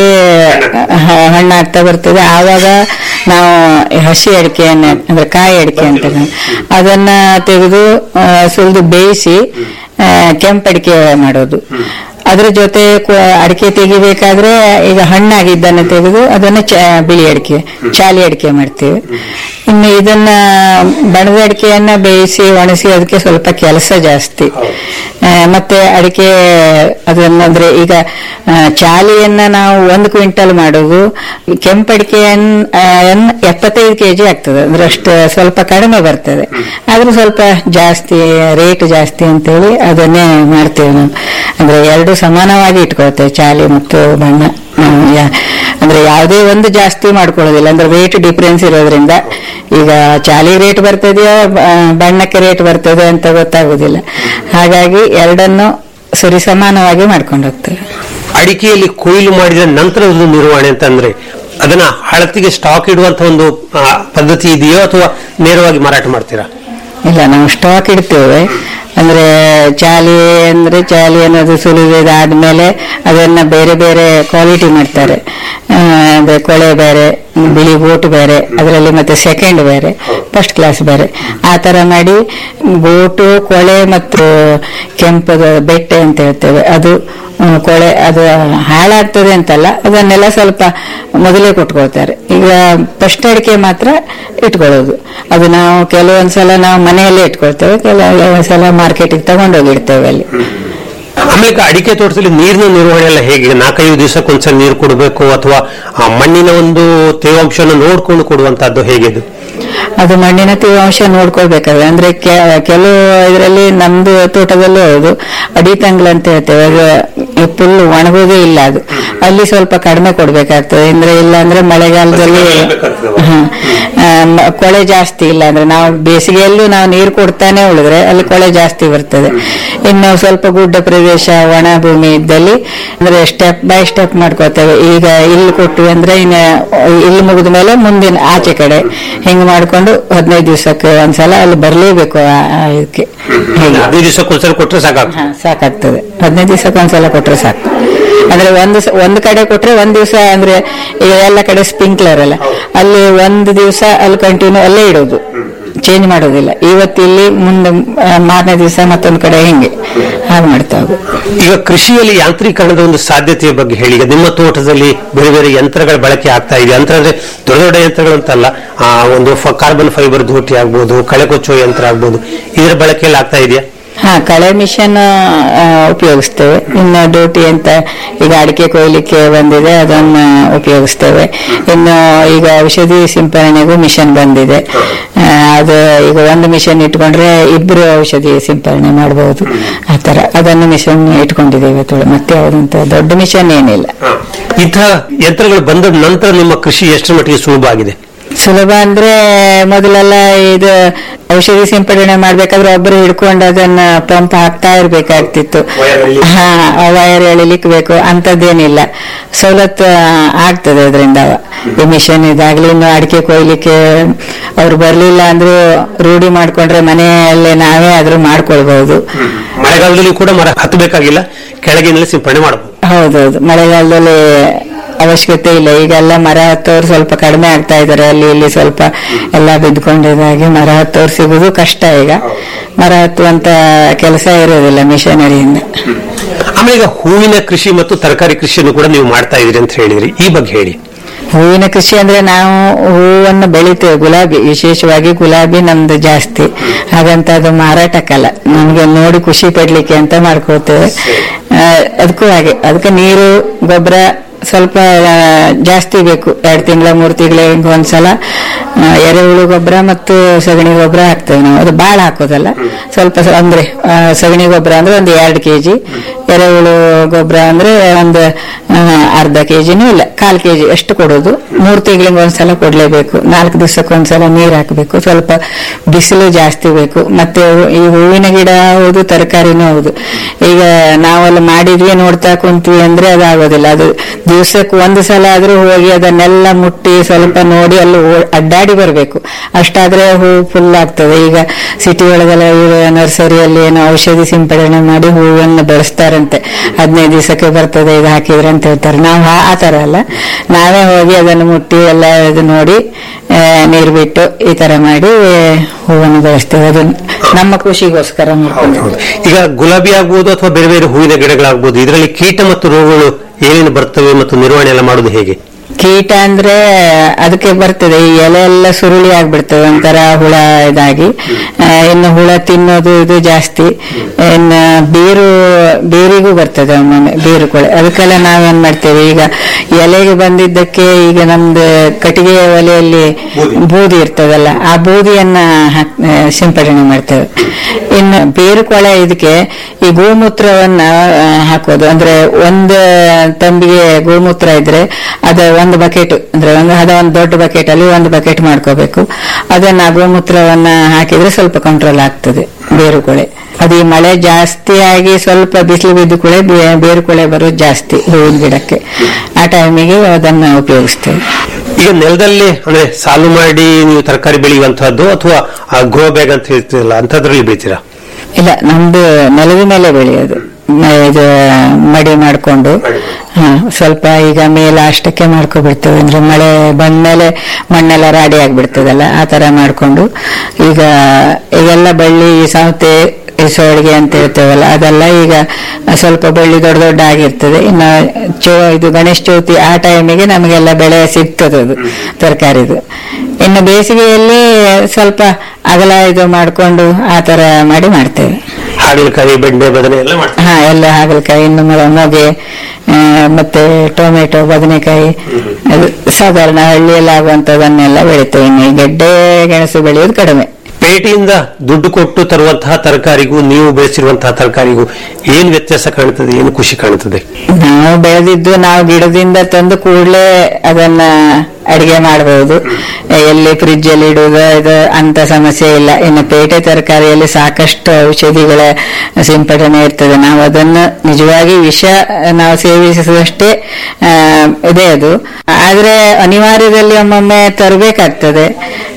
ಹ- ಹಣ್ಣಾಗ್ತಾ ಬರ್ತದೆ ಆವಾಗ ನಾವು ಹಸಿ ಅಡಿಕೆಯನ್ನ ಅಂದ್ರೆ ಕಾಯಿ ಅಡಿಕೆ ಅಂತ ಅದನ್ನ ತೆಗೆದು ಆ, ಸುಲಿದು ಬೇಯಿಸಿ ಆ, ಕೆಂಪಡಿಕೆ ಮಾಡೋದು ಅದ್ರ ಜೊತೆ ಕು- ಅಡಿಕೆ ತೆಗಿಬೇಕಾದ್ರೆ ಈಗ ಹಣ್ಣಾಗಿದ್ದನ್ನು ತೆಗೆದು ಅದನ್ನ ಚ- ಬಿಳಿ ಅಡಿಕೆ ಚಾಲಿ ಅಡಿಕೆ ಮಾಡ್ತೇವೆ ಇನ್ನು ಇದನ್ನ ಬಣದ ಅಡಿಕೆಯನ್ನ ಬೇಯಿಸಿ ಒಣಸಿ ಅದಕ್ಕೆ ಸ್ವಲ್ಪ ಕೆಲಸ ಜಾಸ್ತಿ ಆ, ಮತ್ತೆ ಅಡಿಕೆ ಅದನ್ನಂದ್ರೆ ಈಗ ಆ, ಚಾಲಿಯನ್ನ ನಾವು ಒಂದು ಕ್ವಿಂಟಲ್ ಮಾಡೋದು ಕೆಂಪಡಿಕೆಯನ್ನ ಎಪ್ಪತ್ತೈದು ಕೆಜಿ ಆಗ್ತದೆ ಅಂದ್ರೆ ಅಷ್ಟು ಸ್ವಲ್ಪ ಕಡಿಮೆ ಬರ್ತದೆ ಆದ್ರೂ ಸ್ವಲ್ಪ ಜಾಸ್ತಿ ರೇಟ್ ಜಾಸ್ತಿ ಅಂತೇಳಿ ಅದನ್ನೇ ಮಾಡ್ತೇವೆ ನಾವು ಅಂದ್ರೆ ಎರಡು ಸಮಾನವಾಗಿ ಇಟ್ಕೊಳ್ತೇವೆ ಚಾಲಿ ಮತ್ತು ಬಣ್ಣ ನಾವು ಯಾ- ಅಂದ್ರೆ ಯಾವುದೇ ಒಂದು ಜಾಸ್ತಿ ಮಾಡ್ಕೊಳ್ಳೋದಿಲ್ಲ ಅಂದ್ರೆ ರೇಟ್ ಡಿಫ್ರೆನ್ಸ್ ಇರೋದ್ರಿಂದ ಈಗ ಚಾಲಿ ರೇಟ್ ಬರ್ತದೆಯೋ ಬ- ಬಣ್ಣಕ್ಕೆ ರೇಟ್ ಬರ್ತದೆ ಅಂತ ಗೊತ್ತಾಗುದಿಲ್ಲ ಹಾಗಾಗಿ ಎರಡನ್ನು ಸರಿ ಸಮಾನವಾಗಿ ಮಾಡ್ಕೊಂಡು ಹೋಗ್ತೇವೆ ಅಡಿಕೆಯಲ್ಲಿ ಕೊಯ್ಲು ಮಾಡಿದ ನಂತರದ ನಿರ್ವಹಣೆ ಅಂತ ಅಂದ್ರೆ ಅದನ್ನ ಹಳತಿಗೆ ಸ್ಟಾಕ್ ಇಡುವಂತ ಒಂದು ಆ, ಪದ್ಧತಿ ಇದೆಯೋ ಅಥವಾ ನೇರವಾಗಿ ಮಾರಾಟ ಮಾಡ್ತೀರಾ ಇಲ್ಲ ನಾವು ಸ್ಟಾಕ್ ಇಡ್ತೇವೆ ಅಂದ್ರೆ ಚಾಲಿ ಅಂದ್ರೆ ಚಾಲಿ ಅನ್ನೋದು ಸುಲಿದಾದ್ಮೇಲೆ ಅದನ್ನ ಬೇರೆ ಬೇರೆ ಕ್ವಾಲಿಟಿ ಮಾಡ್ತಾರೆ ಆ, ಅಂದ್ರೆ ಕೊಳೆ ಬೇರೆ ಬಿಳಿ ಬೋಟ್ ಬೇರೆ ಅದರಲ್ಲಿ ಮತ್ತೆ ಸೆಕೆಂಡ್ ಬೇರೆ ಫಸ್ಟ್ ಕ್ಲಾಸ್ ಬೇರೆ ಆ ತರ ಮಾಡಿ ಬೋಟು ಕೊಳೆ ಮತ್ತು ಕೆಂಪದ ಬೆಟ್ಟೆ ಅಂತ ಹೇಳ್ತೇವೆ ಅದು ಹ್ಮ್, ಕೊಳೆ ಅದು ಹಾಳಾಗ್ತದೆ ಅಂತಲ್ಲ ಅದನ್ನೆಲ್ಲ ಸ್ವಲ್ಪ ಮೊದಲೇ ಕೊಟ್ಕೊಳ್ತಾರೆ ಈಗ ಫಸ್ಟ್ ಅಡಿಕೆ ಮಾತ್ರ ಇಟ್ಕೊಳ್ಳೋದು ಅದು ನಾವು ಕೆಲವೊಂದ್ಸಲ ನಾವು ಮನೆಯಲ್ಲೇ ಇಟ್ಕೊಳ್ತೇವೆ ಕೆಲವೊಂದ್ಸಲ ಮಾರ್ಕೆಟಿಗೆ ತಗೊಂಡೋಗಿ ಇಡ್ತೇವೆ ಅಲ್ಲಿ ಆಮೇಲೆ ಈಗ ಅಡಿಕೆ ತೋಟದಲ್ಲಿ ನೀರಿನ ನಿರ್ವಹಣೆ ಎಲ್ಲ ಹೇಗೆ ನಾಲ್ಕೈದು ದಿವಸಕ್ಕೊಂದ್ಸಲ ನೀರು ಕೊಡಬೇಕು ಅಥವಾ ಆ ಮಣ್ಣಿನ ಒಂದು ತೇವಾಂಶವನ್ನು ನೋಡ್ಕೊಂಡು ಕೊಡುವಂತಹದ್ದು ಹೇಗೆ ಇದು ಅದು ಮಣ್ಣಿನ ತೇವಾಂಶ ನೋಡ್ಕೊಳ್ಬೇಕಾದ್ರೆ ಅಂದ್ರೆ ಕೆ- ಕೆಲವು ಇದರಲ್ಲಿ ನಮ್ದು ತೋಟದಲ್ಲೂ ಹೌದು ಅಡಿತಂಗ್ಲ ಅಂತ ಹೇಳ್ತೇವೆ ಅದು ಫುಲ್ ಒಣಗೋದೇ ಇಲ್ಲ ಅದು ಅಲ್ಲಿ ಸ್ವಲ್ಪ ಕಡಿಮೆ ಕೊಡ್ಬೇಕಾಗ್ತದೆ ಅಂದ್ರೆ ಇಲ್ಲ ಅಂದ್ರೆ ಮಳೆಗಾಲದಲ್ಲಿ ಹ. ಆ, ಮ- ಕೊಳೆ ಜಾಸ್ತಿ ಇಲ್ಲ ಅಂದ್ರೆ ನಾವು ಬೇಸಿಗೆಯಲ್ಲೂ ನಾವು ನೀರು ಕೊಡ್ತಾನೆ ಉಳಿದ್ರೆ ಅಲ್ಲಿ ಕೊಳೆ ಜಾಸ್ತಿ ಬರ್ತದೆ ಇನ್ನು ಸ್ವಲ್ಪ ಗುಡ್ಡ ಪ್ರದೇಶ ಒಣ ಭೂಮಿ ಇದ್ದಲ್ಲಿ ಅಂದ್ರೆ ಸ್ಟೆಪ್ ಬೈ ಸ್ಟೆಪ್ ಮಾಡ್ಕೋತೇವೆ ಈಗ ಇಲ್ಲಿ ಕೊಟ್ಟು ಅಂದ್ರೆ ಇನ್ನು ಇಲ್ಲಿ ಮುಗಿದ ಮೇಲೆ ಮುಂದಿನ ಆಚೆ ಕಡೆ ಹಿಂಗ್ ಮಾಡ್ಕೊಂಡು ಹದಿನೈದು ದಿವಸಕ್ಕೆ ಒಂದ್ಸಲ ಅಲ್ಲಿ ಬರ್ಲೇಬೇಕು ಆ- ಆ ಇದಕ್ಕೆ ಹೇಗೆ ಹದಿನೈದು ದಿವಸಕ್ಕೊಂದ್ಸಲ ಕೊಟ್ಟರೆ ಸಾಕಾಗ ಹಾ, ಸಾಕಾಗ್ತದೆ ಹದಿನೈದು ದಿವಸಕ್ಕೆ ಒಂದ್ಸಲ ಕೊಟ್ರೆ ಸಾಕು ಅಂದ್ರೆ ಒಂದು ಸ- ಒಂದು ಕಡೆ ಕೊಟ್ರೆ ಒಂದ್ ದಿವಸ ಅಂದ್ರೆ ಈಗ ಎಲ್ಲ ಕಡೆ ಸ್ಪ್ರಿಂಕ್ಲರ್ ಅಲ್ಲ ಅಲ್ಲಿ ಒಂದು ದಿವಸ ಅಲ್ಲಿ ಕಂಟಿನ್ಯೂ ಅಲ್ಲೇ ಇಡೋದು ಚೇಂಜ್ ಮಾಡೋದಿಲ್ಲ ಇವತ್ತು ಇಲ್ಲಿ ಮುಂದೆ ಆ, ಮಾರನೇ ದಿವಸ ಮತ್ತೊಂದು ಕಡೆ ಹಿಂಗೆ ಹಾಗೆ ಮಾಡ್ತಾ ಹೋಗು ಈಗ ಕೃಷಿಯಲ್ಲಿ ಯಾಂತ್ರೀಕರಣದ ಒಂದು ಸಾಧ್ಯತೆಯ ಬಗ್ಗೆ ಹೇಳಿ ಈಗ ನಿಮ್ಮ ತೋಟದಲ್ಲಿ ಬೇರೆ ಬೇರೆ ಯಂತ್ರಗಳ ಬಳಕೆ ಆಗ್ತಾ ಇದೆ ಯಂತ್ರ ಅಂದ್ರೆ ದೊಡ್ಡ ದೊಡ್ಡ ಯಂತ್ರಗಳು ಅಂತಲ್ಲ ಆ ಒಂದು ಕಾರ್ಬನ್ ಫೈಬರ್ ಧೂಟಿ ಆಗ್ಬೋದು ಕಳೆ ಕೊಚ್ಚುವ ಯಂತ್ರ ಆಗ್ಬೋದು ಇದರ ಬಳಕೆಯಲ್ಲಿ ಆಗ್ತಾ ಇದೆಯಾ ಹಾ ಕಳೆ ಮಿಷನ್ ಉಪಯೋಗಿಸ್ತೇವೆ ಇನ್ನು ಡ್ಯೂಟಿ ಅಂತ ಈಗ ಅಡಿಕೆ ಕೊಯ್ಲಿಕ್ಕೆ ಬಂದಿದೆ ಅದನ್ನ ಉಪಯೋಗಿಸ್ತೇವೆ ಇನ್ನು ಈಗ ಔಷಧಿ ಸಿಂಪರಣೆಗೂ ಮಿಷನ್ ಬಂದಿದೆ ಆ, ಅದು ಈಗ ಒಂದು ಮಿಷನ್ ಇಟ್ಕೊಂಡ್ರೆ ಇಬ್ರು ಔಷಧಿ ಸಿಂಪರಣೆ ಮಾಡಬಹುದು ಆ ತರ ಅದನ್ನು ಮಿಷನ್ ಇಟ್ಕೊಂಡಿದ್ದೇವೆ ತುಳು ಮತ್ತೆ ಯಾವುದಂತ ದೊಡ್ಡ ಮಿಷನ್ ಏನಿಲ್ಲ ಇಂತಹ ಯಂತ್ರಗಳು ಬಂದ ನಂತರ ನಿಮ್ಮ ಕೃಷಿ ಎಷ್ಟರ ಮಟ್ಟಿಗೆ ಸುಲಭ ಆಗಿದೆ ಸುಲಭ ಅಂದ್ರೆ ಮೊದಲೆಲ್ಲ ಇದು ಔಷಧಿ ಸಿಂಪಡಣೆ ಮಾಡ್ಬೇಕಾದ್ರೆ ಒಬ್ಬರು ಹಿಡ್ಕೊಂಡು ಅದನ್ನ ಪಂಪ್ ಹಾಕ್ತಾ ಇರ್ಬೇಕಾಗ್ತಿತ್ತು ಹಾ ವಯರ್ ಎಳಿಲಿಕ್ಕೆ ಬೇಕು ಅಂತದ್ದೇನಿಲ್ಲ ಸವಲತ್ತು ಆಗ್ತದೆ ಅದರಿಂದ ಈ ಮಿಷನ್ ಇದಾಗ್ಲಿ ಇನ್ನು ಅಡಿಕೆ ಕೊಯ್ಲಿಕ್ಕೆ ಅವ್ರು ಬರ್ಲಿಲ್ಲ ಅಂದ್ರೂ ರೂಢಿ ಮಾಡ್ಕೊಂಡ್ರೆ ಮನೆಯಲ್ಲೇ ನಾವೇ ಆದ್ರೂ ಮಾಡ್ಕೊಳ್ಬಹುದು ಮಳೆಗಾಲದಲ್ಲಿ ಕೂಡ ಮರ ಹತ್ತಬೇಕಾಗಿಲ್ಲ ಕೆಳಗಿನಲ್ಲಿ ಸಿಂಪಡಣೆ ಮಾಡಬಹುದು ಹೌದೌದು ಮಳೆಗಾಲದಲ್ಲಿ ಅವಶ್ಯಕತೆ ಇಲ್ಲ ಈಗೆಲ್ಲ ಮರ ಹತ್ತೋರು ಸ್ವಲ್ಪ ಕಡಿಮೆ ಆಗ್ತಾ ಇದಾರೆ ಅಲ್ಲಿ ಇಲ್ಲಿ ಸ್ವಲ್ಪ ಎಲ್ಲ ಬಿದ್ಕೊಂಡಿದ್ದಾಗೆ ಮರ ಹತ್ತೋರು ಸಿಗುದು ಕಷ್ಟ ಈಗ ಮರ ಹತ್ತುವಂತ ಕೆಲಸ ಇರೋದಿಲ್ಲ ಮಿಷನರಿಯಿಂದ ಆಮೇಲೆ ಈಗ ಹೂವಿನ ಕೃಷಿ ಮತ್ತು ತರಕಾರಿ ಕೃಷಿಯನ್ನು ಕೂಡ ನೀವು ಮಾಡ್ತಾ ಇದ್ರಿ ಅಂತ ಹೇಳಿದ್ರಿ ಈ ಬಗ್ಗೆ ಹೇಳಿ ಹೂವಿನ ಕೃಷಿ ಅಂದ್ರೆ ನಾವು ಹೂವನ್ನು ಬೆಳಿತೇವೆ ಗುಲಾಬಿ ವಿಶೇಷವಾಗಿ ಗುಲಾಬಿ ನಮ್ದು ಜಾಸ್ತಿ ಹಾಗಂತ ಅದು ಮಾರಾಟಕ್ಕಲ್ಲ ನಮ್ಗೆ ನೋಡಿ ಖುಷಿ ಪಡ್ಲಿಕ್ಕೆ ಅಂತ ಮಾಡ್ಕೋತೇವೆ ಆ, ಅದಕ್ಕೂ ಹಾಗೆ ಅದಕ್ಕೆ ನೀರು ಗೊಬ್ಬರ ಸ್ವಲ್ಪ ಆ, ಜಾಸ್ತಿ ಬೇಕು ಎರಡು ತಿಂಗಳ ಮೂರು ತಿಂಗಳ ಒಂದ್ಸಲ ಆ, ಎರೆಹುಳು ಗೊಬ್ಬರ ಮತ್ತು ಸಗಣಿ ಗೊಬ್ಬರ ಹಾಕ್ತೇವೆ ನಾವು ಅದು ಬಾಳ ಹಾಕೋದಲ್ಲ ಸ್ವಲ್ಪ ಸ- ಅಂದ್ರೆ ಆ, ಸಗಣಿ ಗೊಬ್ಬರ ಅಂದ್ರೆ ಒಂದು ಎರಡು ಕೆಜಿ ಎರೆಹುಳು ಗೊಬ್ಬರ ಅಂದ್ರೆ ಒಂದು ಆ, ಅರ್ಧ ಕೆಜಿನೂ ಇಲ್ಲ ಕಾಲ್ ಕೆಜಿ ಎಷ್ಟು ಕೊಡೋದು ಮೂರು ತಿಂಗಳಿಗೆ ಒಂದ್ಸಲ ಕೊಡ್ಲೇಬೇಕು ನಾಲ್ಕು ದಿವಸಕ್ಕೆ ಒಂದ್ಸಲ ನೀರ್ ಹಾಕಬೇಕು ಸ್ವಲ್ಪ ಬಿಸಿಲು ಜಾಸ್ತಿ ಬೇಕು ಮತ್ತೆ ಹೂ- ಈ ಹೂವಿನ ಗಿಡ ಹೌದು ತರಕಾರಿನೂ ಹೌದು ಈಗ ನಾವೆಲ್ಲ ಮಾಡಿದ್ವಿ ನೋಡ್ತಾ ಕುಂತ್ವಿ ಅಂದ್ರೆ ಅದಾಗೋದಿಲ್ಲ ಅದು ದಿವಸಕ್ಕೆ ಒಂದು ಸಲ ಆದ್ರೂ ಹೋಗಿ ಅದನ್ನೆಲ್ಲ ಮುಟ್ಟಿ ಸ್ವಲ್ಪ ನೋಡಿ ಅಲ್ಲಿ ಓ- ಅಡ್ಡಾಡಿ ಬರಬೇಕು ಅಷ್ಟಾದ್ರೆ ಹೂ ಫುಲ್ ಆಗ್ತದೆ ಈಗ ಸಿಟಿ ಒಳಗೆಲ್ಲ ನರ್ಸರಿಯಲ್ಲಿ ಏನೋ ಔಷಧಿ ಸಿಂಪಡಣೆ ಮಾಡಿ ಹೂವನ್ನು ಬೆಳೆಸ್ತಾರಂತೆ ಹದಿನೈದು ದಿವಸಕ್ಕೆ ಬರ್ತದೆ ಇದು ಹಾಕಿದ್ರೆ ಅಂತ ಹೇಳ್ತಾರೆ ನಾವು ಆ- ಆ ತರ ಅಲ್ಲ ನಾವೇ ಹೋಗಿ ಅದನ್ನು ಮುಟ್ಟಿ ಎಲ್ಲ ಇದು ನೋಡಿ ಆ, ನೀರು ಬಿಟ್ಟು ಈ ತರ ಮಾಡಿ ಹೂವನ್ನು ಬೆಳೆಸ್ತೇವೆ ಅದು ನಮ್ಮ ಖುಷಿಗೋಸ್ಕರ ಮಾಡ್ಕೊಂಡು ಈಗ ಗುಲಾಬಿ ಆಗ್ಬೋದು ಅಥವಾ ಬೇರೆ ಬೇರೆ ಹೂವಿನ ಗಿಡಗಳಾಗ್ಬೋದು ಇದರಲ್ಲಿ ಕೀಟ ಮತ್ತು ರೋಗಗಳು ಏನೇನು ಬರ್ತವೆ ಮತ್ತು ನಿರ್ವಹಣೆ ಎಲ್ಲ ಮಾಡೋದು ಹೇಗೆ ಕೀಟ ಅಂದ್ರೆ ಅದಕ್ಕೆ ಬರ್ತದೆ ಈ ಎಲೆ ಎಲ್ಲ ಸುರುಳಿ ಆಗ್ಬಿಡ್ತದೆ ಒಂಥರ ಹುಳ ಇದಾಗಿ ಆ, ಇನ್ನು ಹುಳ ತಿನ್ನೋದು ಇದು ಜಾಸ್ತಿ ಇನ್ನು ಬೇರು ಬೇರಿಗೂ ಬರ್ತದೆ ಒಮ್ಮೊಮ್ಮೆ ಬೇರು ಕೊಳೆ ಅದಕ್ಕೆಲ್ಲ ನಾವೇನ್ ಮಾಡ್ತೇವೆ ಈಗ ಎಲೆಗೆ ಬಂದಿದ್ದಕ್ಕೆ ಈಗ ನಮ್ದು ಕಟ್ಟಿಗೆ ಒಲೆಯಲ್ಲಿ ಬೂದಿ ಇರ್ತದಲ್ಲ ಆ ಬೂದಿಯನ್ನ ಹಾಕ್- ಆ, ಸಿಂಪಡಣೆ ಮಾಡ್ತೇವೆ ಇನ್ನು ಬೇರು ಕೊಳೆ ಇದಕ್ಕೆ ಈ ಗೋಮೂತ್ರವನ್ನ ಆ, ಹಾಕೋದು ಅಂದ್ರೆ ಒಂದು ತಂಬಿಗೆ ಗೋಮೂತ್ರ ಇದ್ರೆ ಅದ ಒಂದು ಬಕೆಟ್ ಅಂದ್ರೆ ಒಂದು ಅದ ಒಂದು ದೊಡ್ಡ ಬಕೆಟ್ ಅಲ್ಲಿ ಒಂದು ಬಕೆಟ್ ಮಾಡ್ಕೋಬೇಕು ಅದನ್ನ ಆ ಗೋಮೂತ್ರವನ್ನ ಹಾಕಿದ್ರೆ ಸ್ವಲ್ಪ ಕಂಟ್ರೋಲ್ ಆಗ್ತದೆ ಬೇರು ಕೊಳೆ ಅದು ಈ ಮಳೆ ಜಾಸ್ತಿ ಆಗಿ ಸ್ವಲ್ಪ ಬಿಸಿಲು ಬಿದ್ದು ಕೊಳೆ ಬೇ- ಬೇರು ಕೊಳೆ ಬರೋದು ಜಾಸ್ತಿ ಹೂವಿನ ಗಿಡಕ್ಕೆ ಆ ಟೈಮಿಗೆ ಅದನ್ನ ಉಪಯೋಗಿಸ್ತೇವೆ ಈಗ ನೆಲದಲ್ಲಿ ಅಂದ್ರೆ ಸಾಲು ಮಾಡಿ ನೀವು ತರಕಾರಿ ಬೆಳೆಯುವಂತಹದ್ದು ಅಥವಾ ಗ್ರೋ ಬ್ಯಾಗ್ ಅಂತ ಹೇಳ್ತಿರಲ್ಲ ಅಂತದ್ರಲ್ಲಿ ಬೆಳಿತೀರಾ ಇಲ್ಲ ನಮ್ದು ನೆಲದ ಮೇಲೆ ಬೆಳೆಯೋದು ಮ- ಇದು ಮಡಿ ಮಾಡ್ಕೊಂಡು ಹ, ಸ್ವಲ್ಪ ಈಗ ಮೇಲೆ ಅಷ್ಟಕ್ಕೆ ಮಾಡ್ಕೊಬಿಡ್ತೇವೆ ಅಂದ್ರೆ ಮಳೆ ಬಂದ್ಮೇಲೆ ಮಣ್ಣೆಲ್ಲ ರಾಡಿ ಆಗ್ಬಿಡ್ತದಲ್ಲ ಆ ತರ ಮಾಡ್ಕೊಂಡು ಈಗ ಈಗೆಲ್ಲ ಬಳ್ಳಿ ಸೌತೆ ಸೋಳಿಗೆ ಅಂತ ಹೇಳ್ತೇವಲ್ಲ ಅದೆಲ್ಲ ಈಗ ಸ್ವಲ್ಪ ಬಳ್ಳಿ ದೊಡ್ಡ ದೊಡ್ಡ ಆಗಿರ್ತದೆ ಇನ್ನು ಚೋ ಇದು ಗಣೇಶ ಚೌತಿ ಆ ಟೈಮಿಗೆ ನಮಗೆಲ್ಲ ಬೆಳೆ ಸಿಗ್ತದೆ ಅದು ತರಕಾರಿದು ಇನ್ನು ಬೇಸಿಗೆಯಲ್ಲಿ ಸ್ವಲ್ಪ ಅಗಲ ಇದು ಮಾಡ್ಕೊಂಡು ಆ ತರ ಮಾಡಿ ಮಾಡ್ತೇವೆ ಹಾಗಲಕಾಯಿ ಬೆಂಡೆ ಬದನೆ ಎಲ್ಲ ಮಾಡ್ತಾರೆ ಹಾ ಎಲ್ಲ ಹಾಗಲಕಾಯಿ ಇನ್ನು ಮ- ಮೊಗೆ ಆ, ಮತ್ತೆ ಟೊಮೆಟೊ ಬದನೆಕಾಯಿ ಅದು ಸಾಧಾರಣ ಹಳ್ಳಿಯಲ್ಲಿ ಆಗುವಂತದನ್ನೆಲ್ಲ ಬೆಳಿತೇವೆ ಇನ್ನು ಈ ಗೆಡ್ಡೆ ಗೆಣಸು ಬೆಳೆಯೋದು ಕಡಿಮೆ ಪೇಟೆಯಿಂದ ದುಡ್ಡು ಕೊಟ್ಟು ತರುವಂತಹ ತರಕಾರಿಗೂ ನೀವು ಬೆಳೆಸಿರುವಂತಹ ತರಕಾರಿಗೂ ಏನ್ ವ್ಯತ್ಯಾಸ ಕಾಣ್ತದೆ ಏನು ಖುಷಿ ಕಾಣ್ತದೆ ನಾವು ಬೆಳೆದಿದ್ದು ನಾವು ಗಿಡದಿಂದ ತಂದು ಕೂಡಲೇ ಅದನ್ನ ಅಡಿಗೆ ಮಾಡಬಹುದು ಎಲ್ಲಿ ಫ್ರಿಜ್ ಅಲ್ಲಿ ಇಡುವುದು ಇದು ಅಂತ ಸಮಸ್ಯೆ ಇಲ್ಲ ಇನ್ನು ಪೇಟೆ ತರಕಾರಿಯಲ್ಲಿ ಸಾಕಷ್ಟು ಔಷಧಿಗಳ ಸಿಂಪಡಣೆ ಇರ್ತದೆ ನಾವು ಅದನ್ನು ನಿಜವಾಗಿ ವಿಷ ನಾವು ಸೇವಿಸಿದಷ್ಟೇ ಆ, ಇದೆ ಅದು ಆದ್ರೆ ಅನಿವಾರ್ಯದಲ್ಲಿ ಒಮ್ಮೊಮ್ಮೆ ತರಬೇಕಾಗ್ತದೆ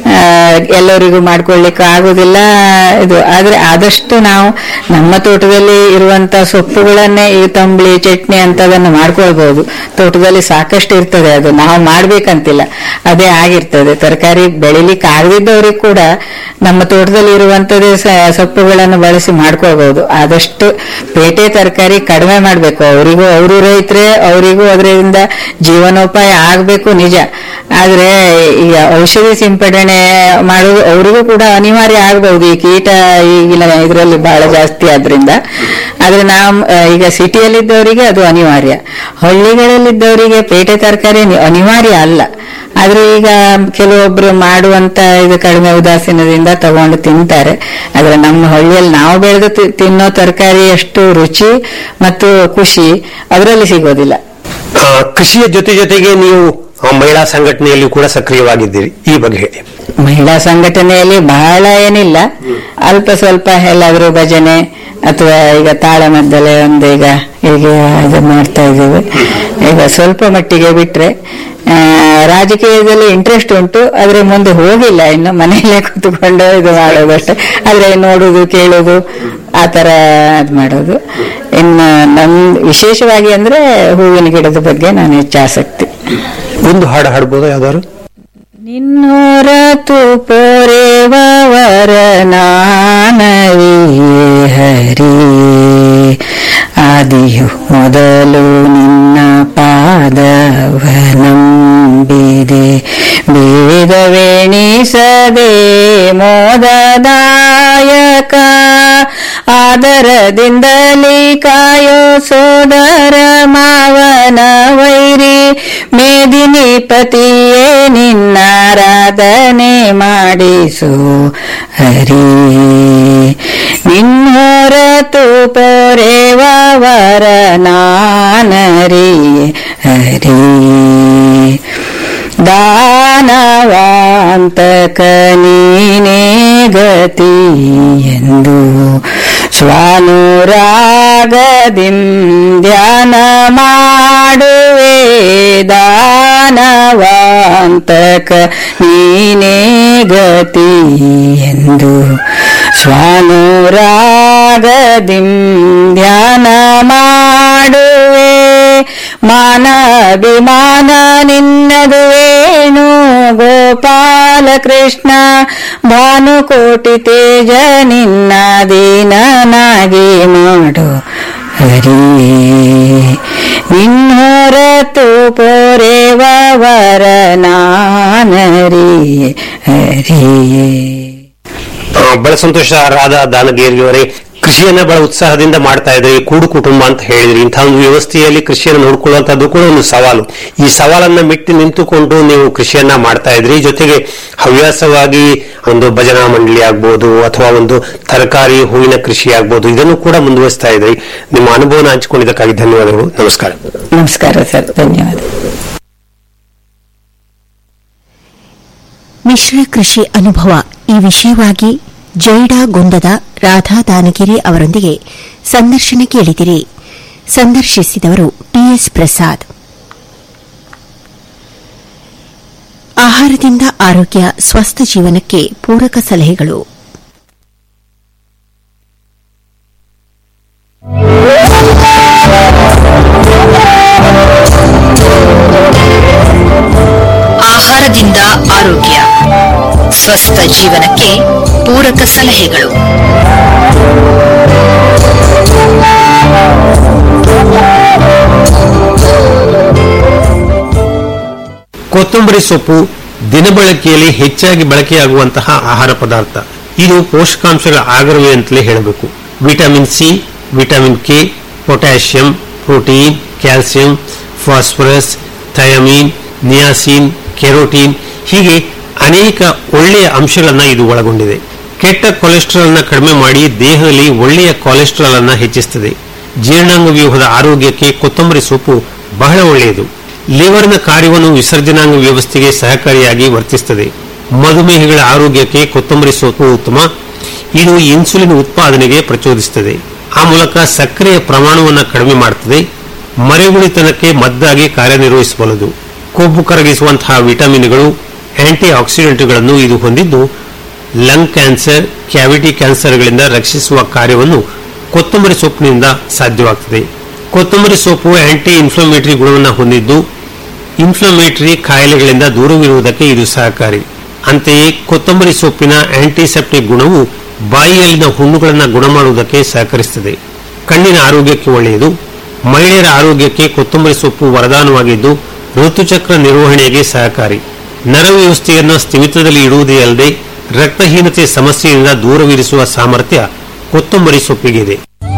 ಎಲ್ಲರಿಗೂ ಮಾಡ್ಕೊಳ್ಳಿಕ್ಕೆ ಆಗುದಿಲ್ಲ ಇದು ಆದ್ರೆ ಆದಷ್ಟು ನಾವು ನಮ್ಮ ತೋಟದಲ್ಲಿ ಇರುವಂತ ಸೊಪ್ಪುಗಳನ್ನೇ ಈ ತಂಬಳಿ ಚಟ್ನಿ ಅಂತದನ್ನು ಮಾಡ್ಕೊಳ್ಬಹುದು ತೋಟದಲ್ಲಿ ಸಾಕಷ್ಟು ಇರ್ತದೆ ಅದು ನಾವು ಮಾಡ್ಬೇಕಂತಿಲ್ಲ ಅದೇ ಆಗಿರ್ತದೆ ತರಕಾರಿ ಬೆಳಿಲಿಕ್ಕೆ ಆಗದಿದ್ದವ್ರಿಗೆ ಕೂಡ ನಮ್ಮ ತೋಟದಲ್ಲಿ ಇರುವಂತದೇ ಸ- ಸೊಪ್ಪುಗಳನ್ನು ಬಳಸಿ ಮಾಡ್ಕೊಳ್ಬಹುದು ಆದಷ್ಟು ಪೇಟೆ ತರಕಾರಿ ಕಡಿಮೆ ಮಾಡ್ಬೇಕು ಅವರಿಗೂ ಅವರು ರೈತರೇ ಅವರಿಗೂ ಅದರಿಂದ ಜೀವನೋಪಾಯ ಆಗ್ಬೇಕು ನಿಜ ಆದ್ರೆ ಈಗ ಔಷಧಿ ಸಿಂಪಡಣೆ ಮಾಡುವುದು ಅವರಿಗೂ ಕೂಡ ಅನಿವಾರ್ಯ ಆಗಬಹುದು ಈ ಕೀಟ ಈಗಿನ ಇದರಲ್ಲಿ ಬಹಳ ಜಾಸ್ತಿ ಆದ್ರಿಂದ ಆದ್ರೆ ನಾವು ಈಗ ಸಿಟಿಯಲ್ಲಿದ್ದವರಿಗೆ ಅದು ಅನಿವಾರ್ಯ ಹಳ್ಳಿಗಳಲ್ಲಿದ್ದವರಿಗೆ ಪೇಟೆ ತರಕಾರಿ ಅನಿ- ಅನಿವಾರ್ಯ ಅಲ್ಲ ಆದ್ರೆ ಈಗ ಕೆಲವೊಬ್ರು ಮಾಡುವಂತ ಇದು ಕಡಿಮೆ ಉದಾಸೀನದಿಂದ ತಗೊಂಡು ತಿಂತಾರೆ ಆದ್ರೆ ನಮ್ಮ ಹಳ್ಳಿಯಲ್ಲಿ ನಾವು ಬೆಳೆದು ತಿ- ತಿನ್ನೋ ತರಕಾರಿ ಅಷ್ಟು ರುಚಿ ಮತ್ತು ಖುಷಿ ಅದರಲ್ಲಿ ಸಿಗೋದಿಲ್ಲ ಆ, ಕೃಷಿಯ ಜೊತೆ ಜೊತೆಗೆ ನೀವು ಆ, ಮಹಿಳಾ ಸಂಘಟನೆಯಲ್ಲಿ ಕೂಡ ಸಕ್ರಿಯವಾಗಿದ್ದೀರಿ ಈ ಬಗ್ಗೆ ಹೇಳಿ ಮಹಿಳಾ ಸಂಘಟನೆಯಲ್ಲಿ ಬಹಳ ಏನಿಲ್ಲ ಅಲ್ಪ ಸ್ವಲ್ಪ ಎಲ್ಲಾದ್ರೂ ಭಜನೆ ಅಥವಾ ಈಗ ತಾಳಮದ್ದಲೆ ಒಂದು ಈಗ ಈಗ ಇದು ಮಾಡ್ತಾ ಇದ್ದೇವೆ ಈಗ ಸ್ವಲ್ಪ ಮಟ್ಟಿಗೆ ಬಿಟ್ರೆ ಆ, ರಾಜಕೀಯದಲ್ಲಿ ಇಂಟ್ರೆಸ್ಟ್ ಉಂಟು ಆದ್ರೆ ಮುಂದೆ ಹೋಗಿಲ್ಲ ಇನ್ನು ಮನೆಯಲ್ಲೇ ಕೂತ್ಕೊಂಡು ಇದು ಮಾಡೋದಷ್ಟೇ ಆದ್ರೆ ನೋಡುದು ಕೇಳುದು ಆ ತರ ಇದು ಮಾಡೋದು ಇನ್ನು ನಮ್ ವಿಶೇಷವಾಗಿ ಅಂದ್ರೆ ಹೂವಿನ ಗಿಡದ ಬಗ್ಗೆ ನಾನು ಹೆಚ್ಚು ಆಸಕ್ತಿ ಒಂದು ಹಾಡು ಹಾಡ್ಬೋದಾ ಯಾವ್ದಾದ್ರು ನಿನ್ನೋರತು ಪೊರೆವರ ನಾನವೇ ಹರಿ ಆದಿಯು ಮೊದಲು ನಿನ್ನ ಪಾದವನಂಬಿದೆ ಭೇದವೆಣಿಸದೆ ಮೋದದಾಯಕ ಆದರದಿಂದಲೇ ಕಾಯೋ ಸೋದರ ಮಾವನ ವೈರಿ ಮೇದಿನಿ ಪತಿಯೇ ನಿನ್ನಾರಾಧನೆ ಮಾಡಿಸು ಹರಿ ನಿನ್ನೊರತು ಪೊರೆವರ ನಾನರಿ ಹರಿ ದಾನವಾಂತಕ ನೀನೇ ಗತಿ ಎಂದು ಸ್ವಾನುರಾಗದಿಂ ಧ್ಯಾನ ಮಾಡುವೆ ದಾನವಾಂತಕ ನೀನೇ ಗತಿ ಎಂದು ಸ್ವಾನುರಾಗದಿಂ ಧ್ಯಾನ ಮಾಡುವೆ ಮಾನಭಿಮಾನ ನಿನ್ನದು ವೇಣು ಗೋಪಾಲ ಕೃಷ್ಣ ಭಾನುಕೋಟಿ ತೇಜ ನಿನ್ನ ದೀನನಾಗಿ ಮಾಡು ಹರಿ ನಿನ್ನೊರತು ಪೊರೆವರ ನಾನರಿ ಹರಿಯೇ ಆ, ಬಹಳ ಸಂತೋಷ ರಾಧಾ ದಾನಗೇರಿಯವರೇ ಕೃಷಿಯನ್ನ ಬಹಳ ಉತ್ಸಾಹದಿಂದ ಮಾಡ್ತಾ ಇದ್ರಿ ಕೂಡು ಕುಟುಂಬ ಅಂತ ಹೇಳಿದ್ರಿ ಇಂತಹ ಒಂದು ವ್ಯವಸ್ಥೆಯಲ್ಲಿ ಕೃಷಿಯನ್ನು ನೋಡ್ಕೊಳ್ಳುವಂತದ್ದು ಕೂಡ ಒಂದು ಸವಾಲು ಈ ಸವಾಲನ್ನ ಮೆಟ್ಟಿ ನಿಂತುಕೊಂಡು ನೀವು ಕೃಷಿಯನ್ನ ಮಾಡ್ತಾ ಇದ್ರಿ ಜೊತೆಗೆ ಹವ್ಯಾಸವಾಗಿ ಒಂದು ಭಜನಾ ಮಂಡಳಿ ಆಗ್ಬೋದು ಅಥವಾ ಒಂದು ತರಕಾರಿ ಹೂವಿನ ಕೃಷಿ ಆಗ್ಬೋದು ಇದನ್ನು ಕೂಡ ಮುಂದುವರಿಸ್ತಾ ಇದ್ರಿ ನಿಮ್ಮ ಅನುಭವನ ಹಂಚಿಕೊಂಡಿದ್ದಕ್ಕಾಗಿ ಧನ್ಯವಾದಗಳು ನಮಸ್ಕಾರ ನಮಸ್ಕಾರ ಸರ್ ಧನ್ಯವಾದ ಮಿಶ್ರ ಕೃಷಿ ಅನುಭವ ಈ ವಿಷಯವಾಗಿ ಜೈಡಾ ಗುಂದದ ರಾಧಾ ದಾನಗಿರಿ ಅವರೊಂದಿಗೆ ಸಂದರ್ಶನ ಕೇಳಿದಿರಿ ಸಂದರ್ಶಿಸಿದವರು ಟಿಎಸ್ ಪ್ರಸಾದ್ ಆಹಾರದಿಂದ ಆರೋಗ್ಯ ಸ್ವಸ್ಥ ಜೀವನಕ್ಕೆ ಪೂರಕ ಸಲಹೆಗಳು ಆ, ಬೆಳೆ ಸಂತೋಷ ರಾಧಾ ದಾನಗೇರಿ ಅವರೇ ಕೃಷಿಯನ್ನ ಬಹಳ ಉತ್ಸಾಹದಿಂದ ಮಾಡ್ತಾ ಇದ್ರೆ ಈ ಕೂಡು ಕುಟುಂಬ ಅಂತ ಹೇಳಿದ್ರಿ ಇಂತಹ ಒಂದು ವ್ಯವಸ್ಥೆಯಲ್ಲಿ ಕೃಷಿಯನ್ನ ನೋಡ್ಕೊಳ್ಳುವಂತದ್ದು ಕೂಡ ಒಂದು ಸವಾಲು ಈ ಸವಾಲನ್ನ ಮೆಟ್ಟಿ ನಿಂತುಕೊಂಡು ನೀವು ಕೃಷಿಯನ್ನ ಮಾಡ್ತಾ ಇದ್ರಿ ಜೊತೆಗೆ ಹವ್ಯಾಸವಾಗಿ ಒಂದು ಭಜನಾ ಮಂಡಳಿ ಆಗ್ಬೋದು ಅಥವಾ ಒಂದು ತರಕಾರಿ ಹೂವಿನ ಕೃಷಿ ಆಗ್ಬೋದು ಇದನ್ನು ಕೂಡ ಮುಂದುವರಿಸ್ತಾ ಇದ್ರಿ ನಿಮ್ಮ ಅನುಭವನ ಹಂಚಿಕೊಂಡಿದ್ದಕ್ಕಾಗಿ ಧನ್ಯವಾದಗಳು ನಮಸ್ಕಾರ ಮಿಶ್ರ ಕೃಷಿ ಅನುಭವ ಈ ವಿಷಯವಾಗಿ ಜೈಡಾ ಗುಂದದ ರಾಧಾ ದಾನಗಿರಿ ಅವರೊಂದಿಗೆ ಸಂದರ್ಶನ ಕೇಳಿದಿರಿ ಸಂದರ್ಶಿಸಿದವರು ಟಿಎಸ್ ಪ್ರಸಾದ್ ಜೀವನಕ್ಕೆ ಪೂರಕ ಸಲಹೆಗಳು ಕೊತ್ತಂಬರಿ ಸೊಪ್ಪು ದಿನಬಳಕೆಯಲ್ಲಿ ಹೆಚ್ಚಾಗಿ ಬಳಕೆಯಾಗುವಂತಹ ಆಹಾರ ಪದಾರ್ಥ ಇದು ಪೋಷಕಾಂಶಗಳ ಆಗರವೇ ಅಂತಲೇ ಹೇಳಬೇಕು vitamin C vitamin K potassium protein calcium phosphorus thiamine niacin carotene ಹೀಗೆ ಅನೇಕ ಒಳ್ಳೆಯ ಅಂಶಗಳನ್ನು ಇದು ಒಳಗೊಂಡಿದೆ ಕೆಟ್ಟ ಕೊಲೆಸ್ಟ್ರಾಲ್ ನ ಕಡಿಮೆ ಮಾಡಿ ದೇಹದಲ್ಲಿ ಒಳ್ಳೆಯ ಕೊಲೆಸ್ಟ್ರಾಲ್ ಅನ್ನ ಹೆಚ್ಚಿಸುತ್ತದೆ ಜೀರ್ಣಾಂಗ ವ್ಯೂಹದ ಆರೋಗ್ಯಕ್ಕೆ ಕೊತ್ತಂಬರಿ ಸೊಪ್ಪು ಬಹಳ ಒಳ್ಳೆಯದು ಲಿವರ್ನ ಕಾರ್ಯವನ್ನು ವಿಸರ್ಜನಾಂಗ ವ್ಯವಸ್ಥೆಗೆ ಸಹಕಾರಿಯಾಗಿ ವರ್ತಿಸುತ್ತದೆ ಮಧುಮೇಹಿಗಳ ಆರೋಗ್ಯಕ್ಕೆ ಕೊತ್ತಂಬರಿ ಸೊಪ್ಪು ಉತ್ತಮ ಇದು ಇನ್ಸುಲಿನ್ ಉತ್ಪಾದನೆಗೆ ಪ್ರಚೋದಿಸುತ್ತದೆ ಆ ಮೂಲಕ ಸಕ್ಕರೆಯ ಪ್ರಮಾಣವನ್ನು ಕಡಿಮೆ ಮಾಡುತ್ತದೆ ಮರೆಗುಳಿತನಕ್ಕೆ ಮದ್ದಾಗಿ ಕಾರ್ಯನಿರ್ವಹಿಸಬಲ್ಲದು ಕೊಬ್ಬು ಕರಗಿಸುವಂತಹ ವಿಟಮಿನ್ಗಳು ಆಂಟಿ ಆಕ್ಸಿಡೆಂಟ್ಗಳನ್ನು ಇದು ಹೊಂದಿದ್ದು ಲಂಗ್ ಕ್ಯಾನ್ಸರ್ ಕ್ಯಾವಿಟಿ ಕ್ಯಾನ್ಸರ್ಗಳಿಂದ ರಕ್ಷಿಸುವ ಕಾರ್ಯವನ್ನು ಕೊತ್ತಂಬರಿ ಸೊಪ್ಪಿನಿಂದ ಸಾಧ್ಯವಾಗುತ್ತದೆ ಕೊತ್ತಂಬರಿ ಸೊಪ್ಪು ಆಂಟಿ ಇನ್ಫ್ಲಮೇಟರಿ ಗುಣವನ್ನು ಹೊಂದಿದ್ದು ಇನ್ಫ್ಲಮೇಟರಿ ಕಾಯಿಲೆಗಳಿಂದ ದೂರವಿರುವುದಕ್ಕೆ ಇದು ಸಹಕಾರಿ ಅಂತೆಯೇ ಕೊತ್ತಂಬರಿ ಸೊಪ್ಪಿನ ಆಂಟಿಸೆಪ್ಟಿಕ್ ಗುಣವು ಬಾಯಿಯಲ್ಲಿನ ಹುಣ್ಣುಗಳನ್ನು ಗುಣ ಮಾಡುವುದಕ್ಕೆ ಸಹಕರಿಸುತ್ತದೆ ಕಣ್ಣಿನ ಆರೋಗ್ಯಕ್ಕೆ ಒಳ್ಳೆಯದು ಮಹಿಳೆಯರ ಆರೋಗ್ಯಕ್ಕೆ ಕೊತ್ತಂಬರಿ ಸೊಪ್ಪು ವರದಾನವಾಗಿದ್ದು ಋತುಚಕ್ರ ನಿರ್ವಹಣೆಗೆ ಸಹಕಾರಿ ನರವ್ಯವಸ್ಥೆಯನ್ನು ಸ್ಥಿಮಿತದಲ್ಲಿ ಇಡುವುದೇ ಅಲ್ಲದೆ ರಕ್ತಹೀನತೆ ಸಮಸ್ಯೆಯಿಂದ ದೂರವಿರಿಸುವ ಸಾಮರ್ಥ್ಯ ಕೊತ್ತಂಬರಿ ಸೊಪ್ಪಿಗಿದೆ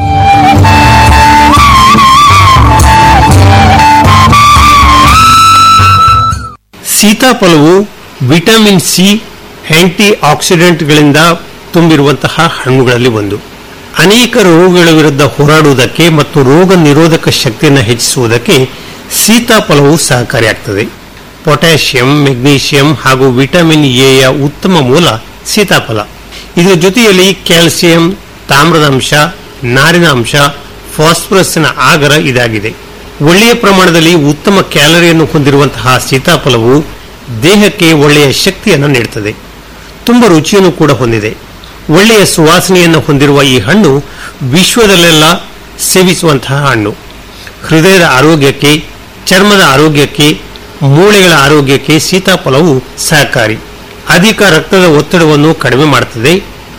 ಸೀತಾಫಲವು ವಿಟಮಿನ್ ಸಿ ಆಂಟಿ ಆಕ್ಸಿಡೆಂಟ್ಗಳಿಂದ ತುಂಬಿರುವಂತಹ ಹಣ್ಣುಗಳಲ್ಲಿ ಒಂದು ಅನೇಕ ರೋಗಗಳ ವಿರುದ್ಧ ಹೋರಾಡುವುದಕ್ಕೆ ಮತ್ತು ರೋಗ ನಿರೋಧಕ ಶಕ್ತಿಯನ್ನು ಹೆಚ್ಚಿಸುವುದಕ್ಕೆ ಸೀತಾಫಲವು ಸಹಕಾರಿಯಾಗ್ತದೆ ಪೊಟ್ಯಾಷಿಯಂ ಮೆಗ್ನೀಷಿಯಂ ಹಾಗೂ ವಿಟಮಿನ್ ಎಯ ಉತ್ತಮ ಮೂಲ ಸೀತಾಫಲ ಇದರ ಜೊತೆಯಲ್ಲಿ ಕ್ಯಾಲ್ಸಿಯಂ ತಾಮ್ರದ ಅಂಶ ನಾರಿನ ಅಂಶ ಫಾಸ್ಫರಸ್ನ ಆಗರ ಇದಾಗಿದೆ ಒಳ್ಳೆಯ ಪ್ರಮಾಣದಲ್ಲಿ ಉತ್ತಮ ಕ್ಯಾಲರಿಯನ್ನು ಹೊಂದಿರುವಂತಹ ಸೀತಾಫಲವು ದೇಹಕ್ಕೆ ಒಳ್ಳೆಯ ಶಕ್ತಿಯನ್ನು ನೀಡುತ್ತದೆ ತುಂಬ ರುಚಿಯನ್ನು ಕೂಡ ಹೊಂದಿದೆ ಒಳ್ಳೆಯ ಸುವಾಸನೆಯನ್ನು ಹೊಂದಿರುವ ಈ ಹಣ್ಣು ವಿಶ್ವದಲ್ಲೆಲ್ಲ ಸೇವಿಸುವಂತಹ ಹಣ್ಣು ಹೃದಯದ ಆರೋಗ್ಯಕ್ಕೆ ಚರ್ಮದ ಆರೋಗ್ಯಕ್ಕೆ ಮೂಳೆಗಳ ಆರೋಗ್ಯಕ್ಕೆ ಸೀತಾಫಲವು ಸಹಕಾರಿ ಅಧಿಕ ರಕ್ತದ ಒತ್ತಡವನ್ನು ಕಡಿಮೆ ಮಾಡುತ್ತದೆ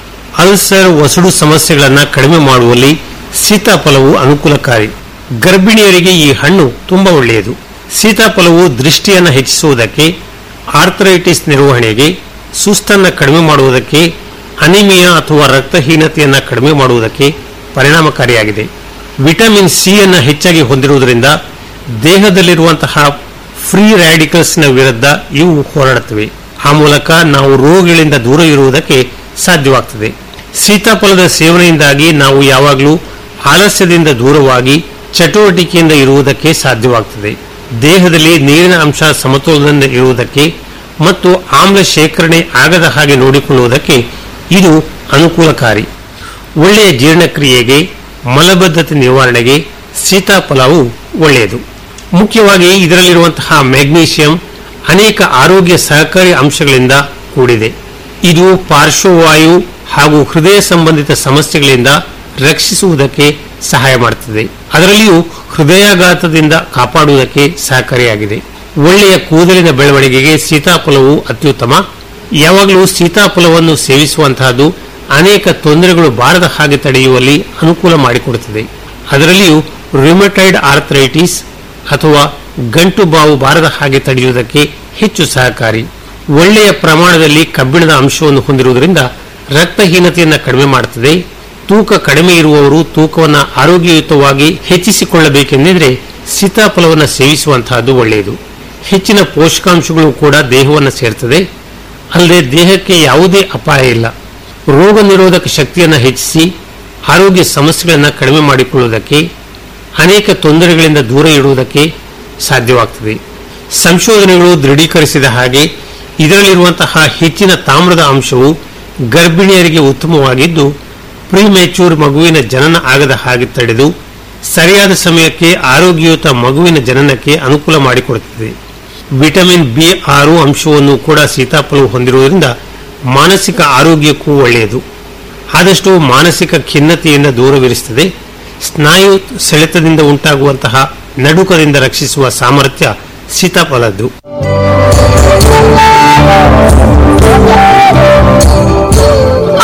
ಅಲ್ಸರ್ ಒಸಡು ಸಮಸ್ಯೆಗಳನ್ನು ಕಡಿಮೆ ಮಾಡುವಲ್ಲಿ ಸೀತಾಫಲವು ಅನುಕೂಲಕಾರಿ ಗರ್ಭಿಣಿಯರಿಗೆ ಈ ಹಣ್ಣು ತುಂಬಾ ಒಳ್ಳೆಯದು ಸೀತಾಫಲವು ದೃಷ್ಟಿಯನ್ನು ಹೆಚ್ಚಿಸುವುದಕ್ಕೆ ಆರ್ಥರೈಟಿಸ್ ನಿರ್ವಹಣೆಗೆ ಸುಸ್ತನ್ನು ಕಡಿಮೆ ಮಾಡುವುದಕ್ಕೆ ಅನಿಮಿಯಾ ಅಥವಾ ರಕ್ತಹೀನತೆಯನ್ನು ಕಡಿಮೆ ಮಾಡುವುದಕ್ಕೆ ಪರಿಣಾಮಕಾರಿಯಾಗಿದೆ ವಿಟಮಿನ್ ಸಿ ಅನ್ನು ಹೆಚ್ಚಾಗಿ ಹೊಂದಿರುವುದರಿಂದ ದೇಹದಲ್ಲಿರುವಂತಹ ಫ್ರೀ ರ್ಯಾಡಿಕಲ್ಸ್ನ ವಿರುದ್ಧ ಇವು ಹೋರಾಡುತ್ತವೆ ಆ ಮೂಲಕ ನಾವು ರೋಗಗಳಿಂದ ದೂರ ಇರುವುದಕ್ಕೆ ಸಾಧ್ಯವಾಗುತ್ತದೆ ಸೀತಾಫಲದ ಸೇವನೆಯಿಂದಾಗಿ ನಾವು ಯಾವಾಗಲೂ ಆಲಸ್ಯದಿಂದ ದೂರವಾಗಿ ಚಟುವಟಿಕೆಯಿಂದ ಇರುವುದಕ್ಕೆ ಸಾಧ್ಯವಾಗುತ್ತದೆ ದೇಹದಲ್ಲಿ ನೀರಿನ ಅಂಶ ಸಮತೋಲನದಿಂದ ಇರುವುದಕ್ಕೆ ಮತ್ತು ಆಮ್ಲ ಶೇಖರಣೆ ಆಗದ ಹಾಗೆ ನೋಡಿಕೊಳ್ಳುವುದಕ್ಕೆ ಇದು ಅನುಕೂಲಕಾರಿ ಒಳ್ಳೆಯ ಜೀರ್ಣಕ್ರಿಯೆಗೆ ಮಲಬದ್ಧತೆ ನಿವಾರಣೆಗೆ ಸೀತಾಫಲವು ಒಳ್ಳೆಯದು ಮುಖ್ಯವಾಗಿ ಇದರಲ್ಲಿರುವಂತಹ ಮ್ಯಾಗ್ನೀಷಿಯಂ ಅನೇಕ ಆರೋಗ್ಯ ಸಹಕಾರಿ ಅಂಶಗಳಿಂದ ಕೂಡಿದೆ ಇದು ಪಾರ್ಶ್ವವಾಯು ಹಾಗೂ ಹೃದಯ ಸಂಬಂಧಿತ ಸಮಸ್ಯೆಗಳಿಂದ ರಕ್ಷಿಸುವುದಕ್ಕೆ ಸಹಾಯ ಮಾಡುತ್ತದೆ ಅದರಲ್ಲಿಯೂ ಹೃದಯಾಘಾತದಿಂದ ಕಾಪಾಡುವುದಕ್ಕೆ ಸಹಕಾರಿಯಾಗಿದೆ ಒಳ್ಳೆಯ ಕೂದಲಿನ ಬೆಳವಣಿಗೆಗೆ ಸೀತಾಫಲವು ಅತ್ಯುತ್ತಮ ಯಾವಾಗಲೂ ಸೀತಾಫಲವನ್ನು ಸೇವಿಸುವಂತಹದ್ದು ಅನೇಕ ತೊಂದರೆಗಳು ಬಾರದ ಹಾಗೆ ತಡೆಯುವಲ್ಲಿ ಅನುಕೂಲ ಮಾಡಿಕೊಡುತ್ತದೆ ಅದರಲ್ಲಿಯೂ ರಿಮಟೈಡ್ ಆರ್ಥರೈಟಿಸ್ ಅಥವಾ ಗಂಟು ಬಾವು ಬಾರದ ಹಾಗೆ ತಡೆಯುವುದಕ್ಕೆ ಹೆಚ್ಚು ಸಹಕಾರಿ ಒಳ್ಳೆಯ ಪ್ರಮಾಣದಲ್ಲಿ ಕಬ್ಬಿಣದ ಅಂಶವನ್ನು ಹೊಂದಿರುವುದರಿಂದ ರಕ್ತಹೀನತೆಯನ್ನು ಕಡಿಮೆ ಮಾಡುತ್ತದೆ ತೂಕ ಕಡಿಮೆ ಇರುವವರು ತೂಕವನ್ನು ಆರೋಗ್ಯಯುತವಾಗಿ ಹೆಚ್ಚಿಸಿಕೊಳ್ಳಬೇಕೆಂದಿದ್ರೆ ಸೀತಾಫಲವನ್ನು ಸೇವಿಸುವಂತಹದ್ದು ಒಳ್ಳೆಯದು ಹೆಚ್ಚಿನ ಪೋಷಕಾಂಶಗಳು ಕೂಡ ದೇಹವನ್ನು ಸೇರ್ತದೆ ಅಲ್ಲದೆ ದೇಹಕ್ಕೆ ಯಾವುದೇ ಅಪಾಯ ಇಲ್ಲ ರೋಗ ನಿರೋಧಕ ಶಕ್ತಿಯನ್ನು ಹೆಚ್ಚಿಸಿ ಆರೋಗ್ಯ ಸಮಸ್ಯೆಗಳನ್ನು ಕಡಿಮೆ ಮಾಡಿಕೊಳ್ಳುವುದಕ್ಕೆ ಅನೇಕ ತೊಂದರೆಗಳಿಂದ ದೂರ ಇಡುವುದಕ್ಕೆ ಸಾಧ್ಯವಾಗುತ್ತದೆ ಸಂಶೋಧನೆಗಳು ದೃಢೀಕರಿಸಿದ ಹಾಗೆ ಇದರಲ್ಲಿರುವಂತಹ ಹೆಚ್ಚಿನ ತಾಮ್ರದ ಅಂಶವು ಗರ್ಭಿಣಿಯರಿಗೆ ಉತ್ತಮವಾಗಿದ್ದು ಪ್ರಿಮೆಚೂರ್ ಮಗುವಿನ ಜನನ ಆಗದ ಹಾಗೆ ತಡೆದು ಸರಿಯಾದ ಸಮಯಕ್ಕೆ ಆರೋಗ್ಯಯುತ ಮಗುವಿನ ಜನನಕ್ಕೆ ಅನುಕೂಲ ಮಾಡಿಕೊಡುತ್ತದೆ ವಿಟಮಿನ್ ಬಿ ಆರು ಅಂಶವನ್ನು ಕೂಡ ಸೀತಾಫಲವು ಹೊಂದಿರುವುದರಿಂದ ಮಾನಸಿಕ ಆರೋಗ್ಯಕ್ಕೂ ಒಳ್ಳೆಯದು ಆದಷ್ಟು ಮಾನಸಿಕ ಖಿನ್ನತೆಯಿಂದ ದೂರವಿರಿಸುತ್ತದೆ ಸ್ನಾಯು ಸೆಳೆತದಿಂದ ಉಂಟಾಗುವಂತಹ ನಡುಕದಿಂದ ರಕ್ಷಿಸುವ ಸಾಮರ್ಥ್ಯ ಸೀತಾಫಲದ್ದು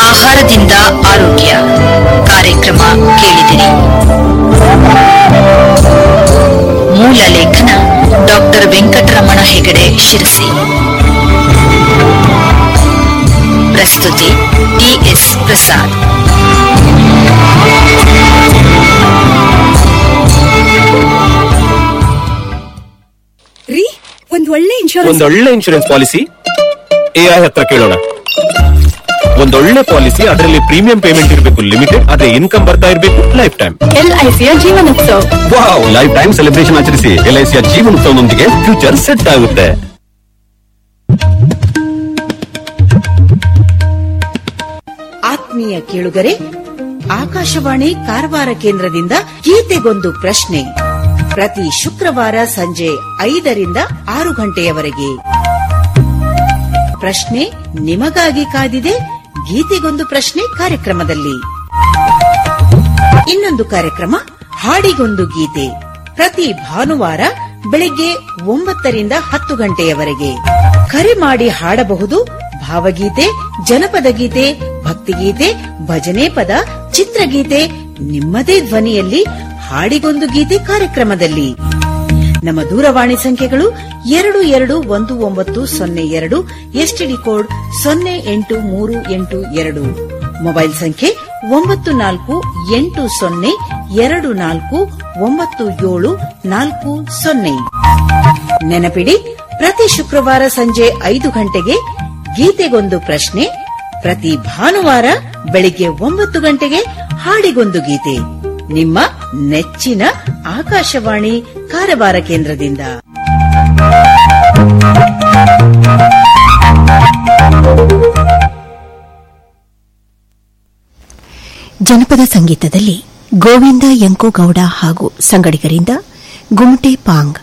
ಆಹಾರದಿಂದ ಆರೋಗ್ಯ ಕಾರ್ಯಕ್ರಮ ಕೇಳಿದಿರಿ ಮೂಲ ಲೇಖನ ಡಾಕ್ಟರ್ ವೆಂಕಟರಮಣ ಹೆಗಡೆ ಶಿರಸಿ ಪ್ರಸ್ತುತಿ ಟಿಎಸ್ ಪ್ರಸಾದ್ ರೀ ಒಂದ್ ಒಳ್ಳೆ ಇನ್ಶೂರೆನ್ಸ್ ಒಂದೊಳ್ಳೆ ಇನ್ಶೂರೆನ್ಸ್ ಪಾಲಿಸಿ ಎಐ ಹತ್ರ ಕೇಳೋಣ ಒಂದೊಳ್ಳೆ ಪಾಲಿಸಿ ಅದರಲ್ಲಿ ಪ್ರೀಮಿಯಂ ಪೇಮೆಂಟ್ ಇರಬೇಕು ಲಿಮಿಟೆಡ್ ಅದೇ ಇನ್ಕಮ್ ಬರ್ತಾ ಇರಬೇಕು ಲೈಫ್ ಟೈಮ್ ಎಲ್ಐಸಿಯ Jeevanotsav wow life time celebration ಆಚರಿಸಿ ಎಲ್ಐಸಿಯ ಜೀವನೋತ್ಸವದೊಂದಿಗೆ ಫ್ಯೂಚರ್ ಸೆಟ್ ಆಗುತ್ತೆ ಆತ್ಮೀಯ ಕೇಳುಗರೆ ಆಕಾಶವಾಣಿ ಕಾರವಾರ ಕೇಂದ್ರದಿಂದ ಗೀತೆಗೊಂದು ಪ್ರಶ್ನೆ ಪ್ರತಿ ಶುಕ್ರವಾರ ಸಂಜೆ ಐದರಿಂದ ಆರು ಗಂಟೆಯವರೆಗೆ ಪ್ರಶ್ನೆ ನಿಮಗಾಗಿ ಕಾದಿದೆ ಗೀತೆಗೊಂದು ಪ್ರಶ್ನೆ ಕಾರ್ಯಕ್ರಮದಲ್ಲಿ ಇನ್ನೊಂದು ಕಾರ್ಯಕ್ರಮ ಹಾಡಿಗೊಂದು ಗೀತೆ ಪ್ರತಿ ಭಾನುವಾರ ಬೆಳಿಗ್ಗೆ ಒಂಬತ್ತರಿಂದ ಹತ್ತು ಗಂಟೆಯವರೆಗೆ ಕರೆ ಮಾಡಿ ಹಾಡಬಹುದು ಭಾವಗೀತೆ ಜನಪದ ಗೀತೆ ಭಕ್ತಿಗೀತೆ ಭಜನೆ ಪದ ಚಿತ್ರಗೀತೆ ನಿಮ್ಮದೇ ಧ್ವನಿಯಲ್ಲಿ ಹಾಡಿಗೊಂದು ಗೀತೆ ಕಾರ್ಯಕ್ರಮದಲ್ಲಿ ನಮ್ಮ ದೂರವಾಣಿ ಸಂಖ್ಯೆಗಳು ಎರಡು ಎರಡು ಒಂದು ಒಂಬತ್ತು ಸೊನ್ನೆ ಎರಡು ಎಸ್ಟಿಡಿ ಕೋಡ್ ಸೊನ್ನೆ ಎಂಟು ಮೂರು ಎಂಟು ಎರಡು ಮೊಬೈಲ್ ಸಂಖ್ಯೆ ಒಂಬತ್ತು ನಾಲ್ಕು ಎಂಟು ಸೊನ್ನೆ ಎರಡು ನಾಲ್ಕು ಒಂಬತ್ತು ಏಳು ನಾಲ್ಕು ಸೊನ್ನೆ ನೆನಪಿಡಿ ಪ್ರತಿ ಶುಕ್ರವಾರ ಸಂಜೆ ಐದು ಗಂಟೆಗೆ ಗೀತೆಗೊಂದು ಪ್ರಶ್ನೆ ಪ್ರತಿ ಭಾನುವಾರ ಬೆಳಿಗ್ಗೆ ಒಂಬತ್ತು ಗಂಟೆಗೆ ಹಾಡಿಗೊಂದು ಗೀತೆ ನಿಮ್ಮ ನೆಚ್ಚಿನ ಆಕಾಶವಾಣಿ ಕಾರವಾರ ಕೇಂದ್ರದಿಂದ ಜನಪದ ಸಂಗೀತದಲ್ಲಿ ಗೋವಿಂದ ಯಂಕೋಗೌಡ ಹಾಗೂ ಸಂಗಡಿಗರಿಂದ ಗುಮಟೆ ಪಾಂಗ್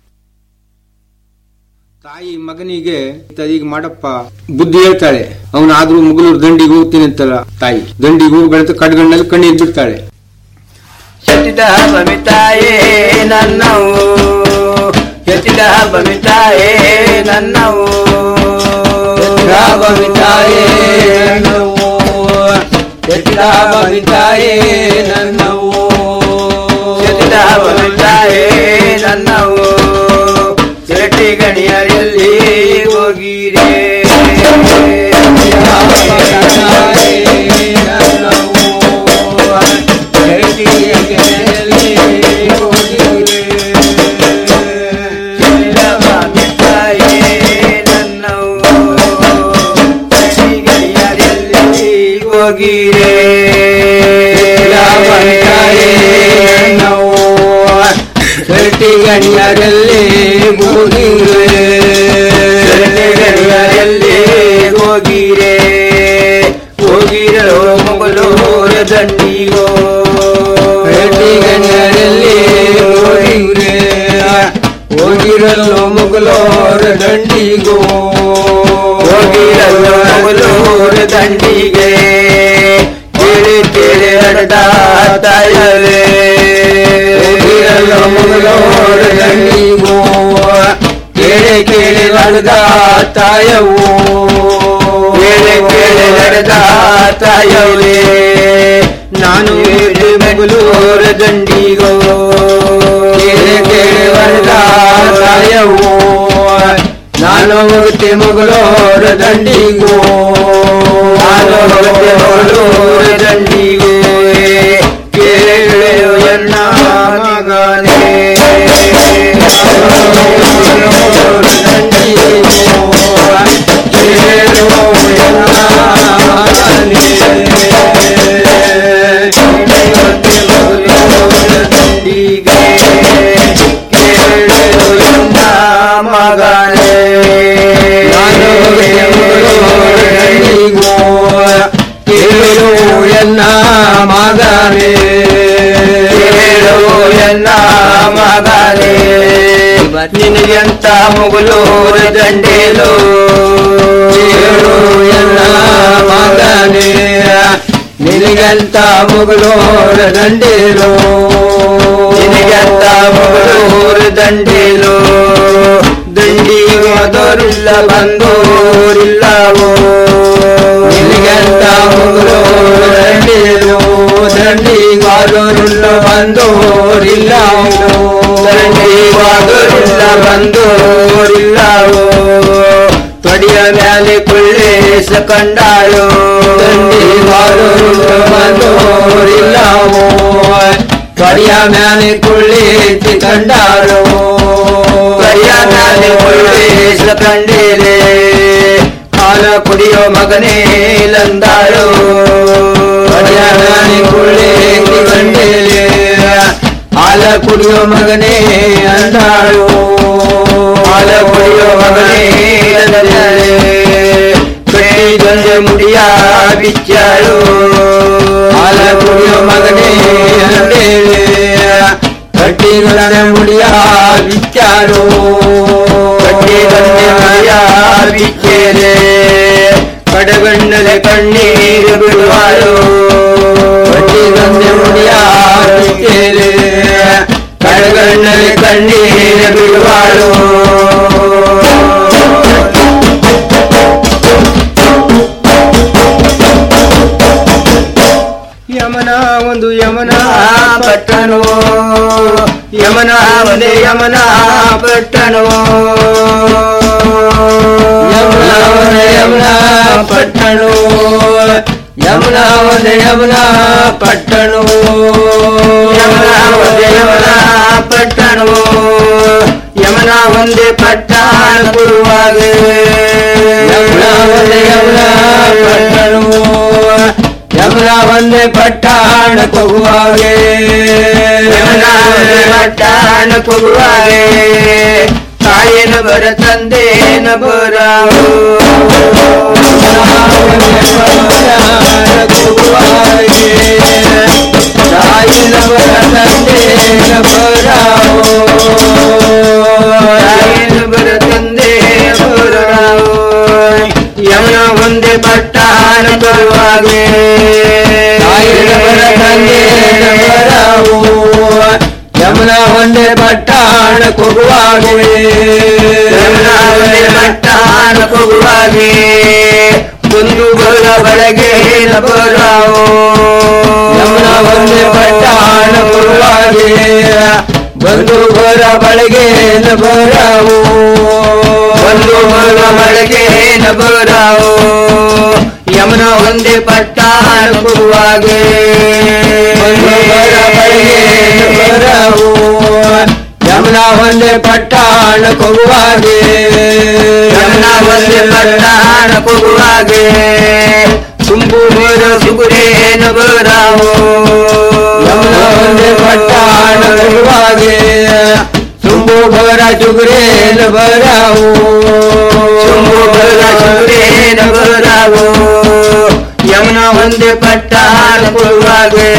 ತಾಯಿ ಮಗನಿಗೆ ಈಗ ಮಾಡಪ್ಪ ಬುದ್ಧಿ ಹೇಳ್ತಾಳೆ ಅವನಾದ್ರೂ ಮುಗಲೂರು ದಂಡಿಗೆ ಹೋಗ್ತೀನಿ ಅಂತಲ್ಲ ತಾಯಿ ದಂಡಿಗೆ ಹೋಗ್ಬೇಡ ಕಡ್ಗಣ್ಣಲ್ಲಿ ಕಣ್ಣೀರ್ ಬಿಡ್ತಾಳೆ ಎತ್ತಿದ ಬಮಿತಾಯೇ ನನ್ನವು ಎತ್ತಿದ ಬಮಿತಾಯೇ ನನ್ನವು ಬಮಿತಾಯೇ ನನ್ನವು ಎತ್ತಿದ ಬಮಿತಾಯೇ ನನ್ನವು ಎತ್ತಿದ ಬಮಿತಾಯೇ ನನ್ನವು ಚಿರಟಿ ಗಣಿಯರಲ್ಲಿ ಹೋಗಿರೇ ಹೋಗಿರೇ ಸರಟಿ ಗಣ್ಯರಲ್ಲಿ ಹೋಗಿರೇ ಗಣ್ಯರಲ್ಲಿ ಹೋಗಿರೇ ಹೋಗಿರೋ ಮೊಗಲೂರ ದಂಡಿಗೋ ಸರಟಿ ಗಣ್ಯರಲ್ಲಿ ಹೋಗಿರೇ ಹೋಗಿರಲು ಮೊಗಲೋರ ದಂಡಿಗೋ ಹೋಗಿರಲು ಮೊಗಲೂರ ದಂಡಿಗೆ ಕೇಳಿ ಕೇಳಿ ನಡೆದ ತಾಯರೇ ಹೋಗಿರಲು ಮೊಗಲೋರ ದಂಡಿಗೋ ಕೇಳಿ ಕೇಳಿ ನಡೆದ ತಾಯವು ಕೇಳಿ ಕೇಳಿ ನಡೆದ ತಾಯವೇ ನಾನು ಮೊಗಲೂರ ದಂಡಿಗೋ ಕೇಳಿ ಕೇಳಿ ನಡೆದ ತಾಯವು ನಾನು ಹೋಗುತ್ತೆ ಮೊಗಲೋರ ದಂಡಿಗೋ ನಾನು ಹೋಗುತ್ತೆ ಮೊಗಲೋರ ದಂಡಿಗೋ ಕೇಳು ಎನ್ನ ಮಗನೇ ಮಗನೇ ನಾನು ಕೇಳು ಎನ್ನ ಮಗನೇ ಕೇಳು ಎನ್ನ ಮಗನೇ ನಿನಗೆಂತ ಮುಗುಲೂರ ದಂಡೇಲು ಕೇಳು ಎನ್ನ ಮಗನೇ ನಿನಗೆಂತ ಮುಗುಲೂರ ದಂಡೇಲು ನಿನಗೆಂತ ಮುಗುಲೂರ ದಂಡೇಲು ದಂಡಿಗೆ ಹೋದೋರಿಲ್ಲ ಬಂದೋರಿಲ್ಲವೋ ನಿನಗೆಂತ ದಂಡಿಲು ದಂಡಿಗಾದರುಲ್ಲ ಬಂದೋರಿಲ್ಲ ದಂಡಿಗಾದರುಲ್ಲ ಬಂದೋರಿಲ್ಲವೋ ತೊಡಿಯ ಮ್ಯಾಲೆ ಕುಳ್ಳಿಸ ಕಂಡಾಳು ದಂಡಿಗಾದರುಲ್ಲ ಬಂದೋರಿಲ್ಲವೋ ತೊಡಿಯ ಮ್ಯಾಲೆ ಕುಳ್ಳಿಸಿ ಕಂಡಾಳು ತೊಡಿಯ ಮ್ಯಾಲೆ ಕುಳ್ಳಿಸ ಕಂಡಿರೆ ಹಾಲ ಕುಡಿಯೋ ಮಗನೇ ಲಂದಾಳು ತೊಡಿಯ ಮ್ಯಾಲೆ ಕುಳ್ಳಿಸಿ ಕಂಡಿರೆ ಹಾಲ ಕುಡಿಯೋ ಮಗನೇ ಅಂದಾಳು ಹಾಲ ಕುಡಿಯೋ ಮಗನೇ ಲಂದಾಳೆ ಕಟ್ಟಿದೊಂದು ಮುಡಿಯ ಬಿಚ್ಚಾಳು ಹಾಲ ಕುಡಿಯೋ ಮಗನೇ ಅಂದೇಳೆ ಕಟ್ಟಿಗಳ ಮುಡಿಯ ಬಿಚ್ಚಾಳು ಕಟ್ಟಿದಂತೆ ಮುಡಿಯ ಬಿಚ್ಚೇರೆ ಕಡಗಣ್ಣಲೆ ಕಣ್ಣೀರು ಬಿಡುವಾಳು ಕಟ್ಟಿದಂತೆ ಮುಡಿಯ ಬಿಚ್ಚೇರೆ ಕಡಗಣ್ಣಲೆ ಕಣ್ಣೀರು ಬಿಡುವಾಳು ಯಮನ ಒಂದು ಯಮನ ಪಟ್ಟಣೋ ಯಮನ ಒಂದೇ ಯಮನ ಪಟ್ಟಣೋ ಯಮನ ಒಂದೇ ಯಮನ ಪಟ್ಟಣೋ ಯಮನ ಒಂದೇ ಯಮನ ಪಟ್ಟಣೋ ಯಮನ ಒಂದೇ ಯಮನ ಪಟ್ಟಣೋ ಯಮನ ಒಂದೇ ಪಟ್ಟಣ ಕೊಡುವಾಗೆ ಯಮನ ಒಂದೇ ಯಮನ ಪಟ್ಟಣೋ ಯಮನ ಒಂದೇ ಪಟ್ಟಾಣ ಕೊಗುವಾಗೆ ಯಮನ ಒಂದೇ ಪಟ್ಟಾಣ ಕೊಗುವಾಗೆ ತಾಯಿನ ಬರ ತಂದೇನ ಬರಾವು ತಾಯಿನ ಬರ ತಂದೇನ ಬರಾವು ತಾಯಿನ ಬರ ತಂದೆ ಬರಾವು ಯಮನ ಒಂದೇ ಪಟ್ಟಾಣ ಬರುವಾಗೆ ತಾಯಿನ ಬರ ತಂದೇನ ಬರಾವು ಯಮನ ಒಂದೇ ಪಟ್ಟಾಣ ಕೊಗುವಾಗೆ ಯಮನ ಒಂದೇ ಪಟ್ಟಾಣ ಕೊಗುವಾಗೆ ಒಂದು ಬರ ಬಳಗೆ ಬರಾವು ಯಮನ ಒಂದೇ ಪಟ್ಟಾಣ ಕೊಗುವಾಗೆ ಒಂದು ಬರ ಬಳಗೆ ಬರಾವು ಒಂದು ಬರ ಬಳಗೆ ಬರಾವು ಯಮನ ಒಂದೇ ಪಟ್ಟಾಣ ಕೊಗುವಾಗೆ ಒಂದು ಬರ ಬಳಗೆ ಬರಾವು ಯಮನ ಒಂದೇ ಪಟ್ಟಾಣ ಕೊಗುವಾಗೆ ಯಮನ ಒಂದೇ ಪಟ್ಟಾಣ ಕೊಗುವಾಗೆ ತುಂಬು ಬರ ಸುಗುರೇನ ಬರಾವು ಯಮನ ಒಂದೇ ಪಟ್ಟಾಣ ಕೊಗುವಾಗೆ ತುಂಬು ಬರ ಸುಗುರೇನ ಬರಾವು ತುಂಬು ಬರ ಸುಗುರೇನ ಬರಾವು ಯಮನ ಒಂದೇ ಪಟ್ಟಾಣ ಕೊಗುವಾಗೆ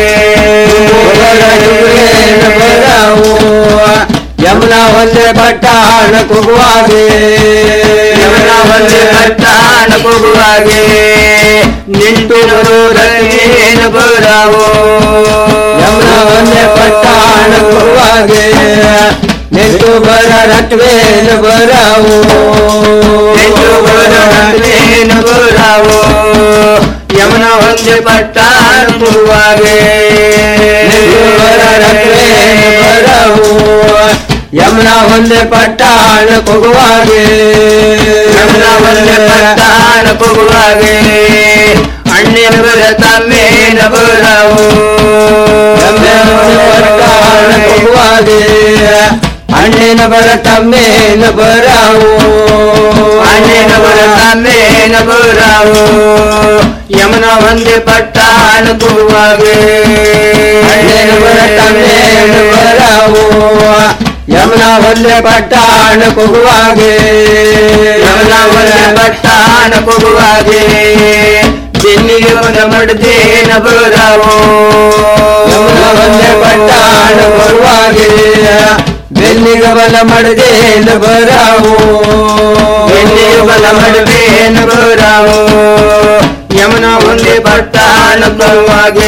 ಬರ ಸುಗುರೇನ ಬರಾವು ಯಮನ ಒಂದೇ ಪಟ್ಟಾಣ ಕೊಗುವಾಗೆ ಯಮನ ಒಂದೇ ಪಟ್ಟಾಣ ಕೊಗುವಾಗೆ ನಿಂಟು ಬರೋದೇನ ಬರಾವು ಯಮನ ಒಂದೇ ಪಟ್ಟಾಣ ಕೊಗುವಾಗೆ ನಿಂಟು ಬರ ರಟ್ವೇನ ಬರಾವು ನಿಂಟು ಬರ ರಟ್ವೇನ ಬರಾವು ಯಮನ ಒಂದೇ ಪಟ್ಟಾಣ ಕೊಗುವಾಗೆ ನಿಂಟು ಬರ ರಟ್ವೇನ ಬರಾವು ಯಮನ ಒಂದೇ ಪಟ್ಟಾಣ ಕೊಗುವಾಗೆ ಯಮನ ಒಂದೇ ಪಟ್ಟಾಣ ಕೊಗುವಾಗೆ ಅಣ್ಣಿನ ಬರ ತಮ್ಮೇನ ಬರಾವು ಯಮನ ಒಂದೇ ಪಟ್ಟಾಣ ಕೊಗುವಾಗೆ ಅಣ್ಣಿನ ಬರ ತಮ್ಮೇನ ಬರಾವು ಅಣ್ಣಿನ ಬರ ತಮ್ಮೇನ ಬರಾವು ಯಮನ ಒಂದೇ ಪಟ್ಟಾಣ ಕೊಗುವಾಗೆ ಅಣ್ಣಿನ ಬರ ತಮ್ಮೇನ ಬರಾವು ಯಮನ ಒಂದೇ ಪಟ್ಟಾಣ ಕೊಗುವಾಗೆ ಯಮನ ಒಂದೇ ಪಟ್ಟಾಣ ಕೊಗುವಾಗೆ ಬೆನ್ನಿಗೆ ಒಂದ ಮಡ್ದೇನ ಬರಾವು ಯಮನ ಒಂದೇ ಪಟ್ಟಾಣ ಕೊಗುವಾಗೆ ಬೆನ್ನಿಗೆ ಬಲ ಮಡ್ದೇನ ಬರಾವು ಬೆನ್ನಿಗೆ ಬಲ ಮಡ್ದೇನ ಬರಾವು ಯಮನ ಒಂದೇ ಪಟ್ಟಾಣ ಕೊಗುವಾಗೆ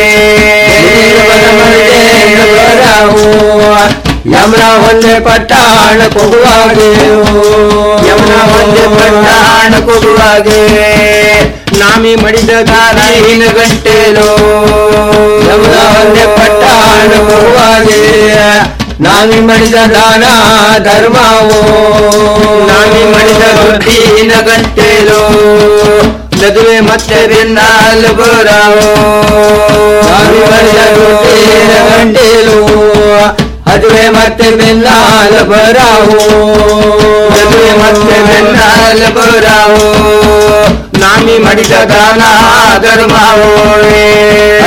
ಬಲ ಮಡ್ದೇನ ಬರಾವು ಯಮನ ಒಂದೇ ಪಟ್ಟಾಣ ಕೊಗುವಾಗೆ ಯಮನ ಒಂದೇ ಪಟ್ಟಾಣ ಕೊಗುವಾಗೆ ನಾಮಿ ಮಡಿದ ಗಾನ ಗಂಟೆಲೋ ಯಮುನ ಒಂದೇ ಪಟ್ಟಾಣ ಗುರುವಾಗೆ ನಾಮಿ ಮಡಿದ ದಾನ ಧರ್ಮವೋ ನಾಮಿ ಮಡಿದ ದುಡ್ಡಿನ ಗಂಟೆಲೋ ಮದುವೆ ಮತ್ತೆ ಬೆನ್ನಾಲು ಗೋರಾವೋ ನಾಮಿ ಮಡಿದ ದುಡ್ಡಿನ ಗಂಟೆಲೋ ಅದುವೆ ಮತ್ತೆ ಬೆನ್ನಾಲ ಬರಾವು ಅದುವೆ ಮತ್ತೆ ಬೆನ್ನಾಲ ಬರಾವು ನಾಮಿ ಮಡಿದ ದಾನ ಧರ್ಮವೋ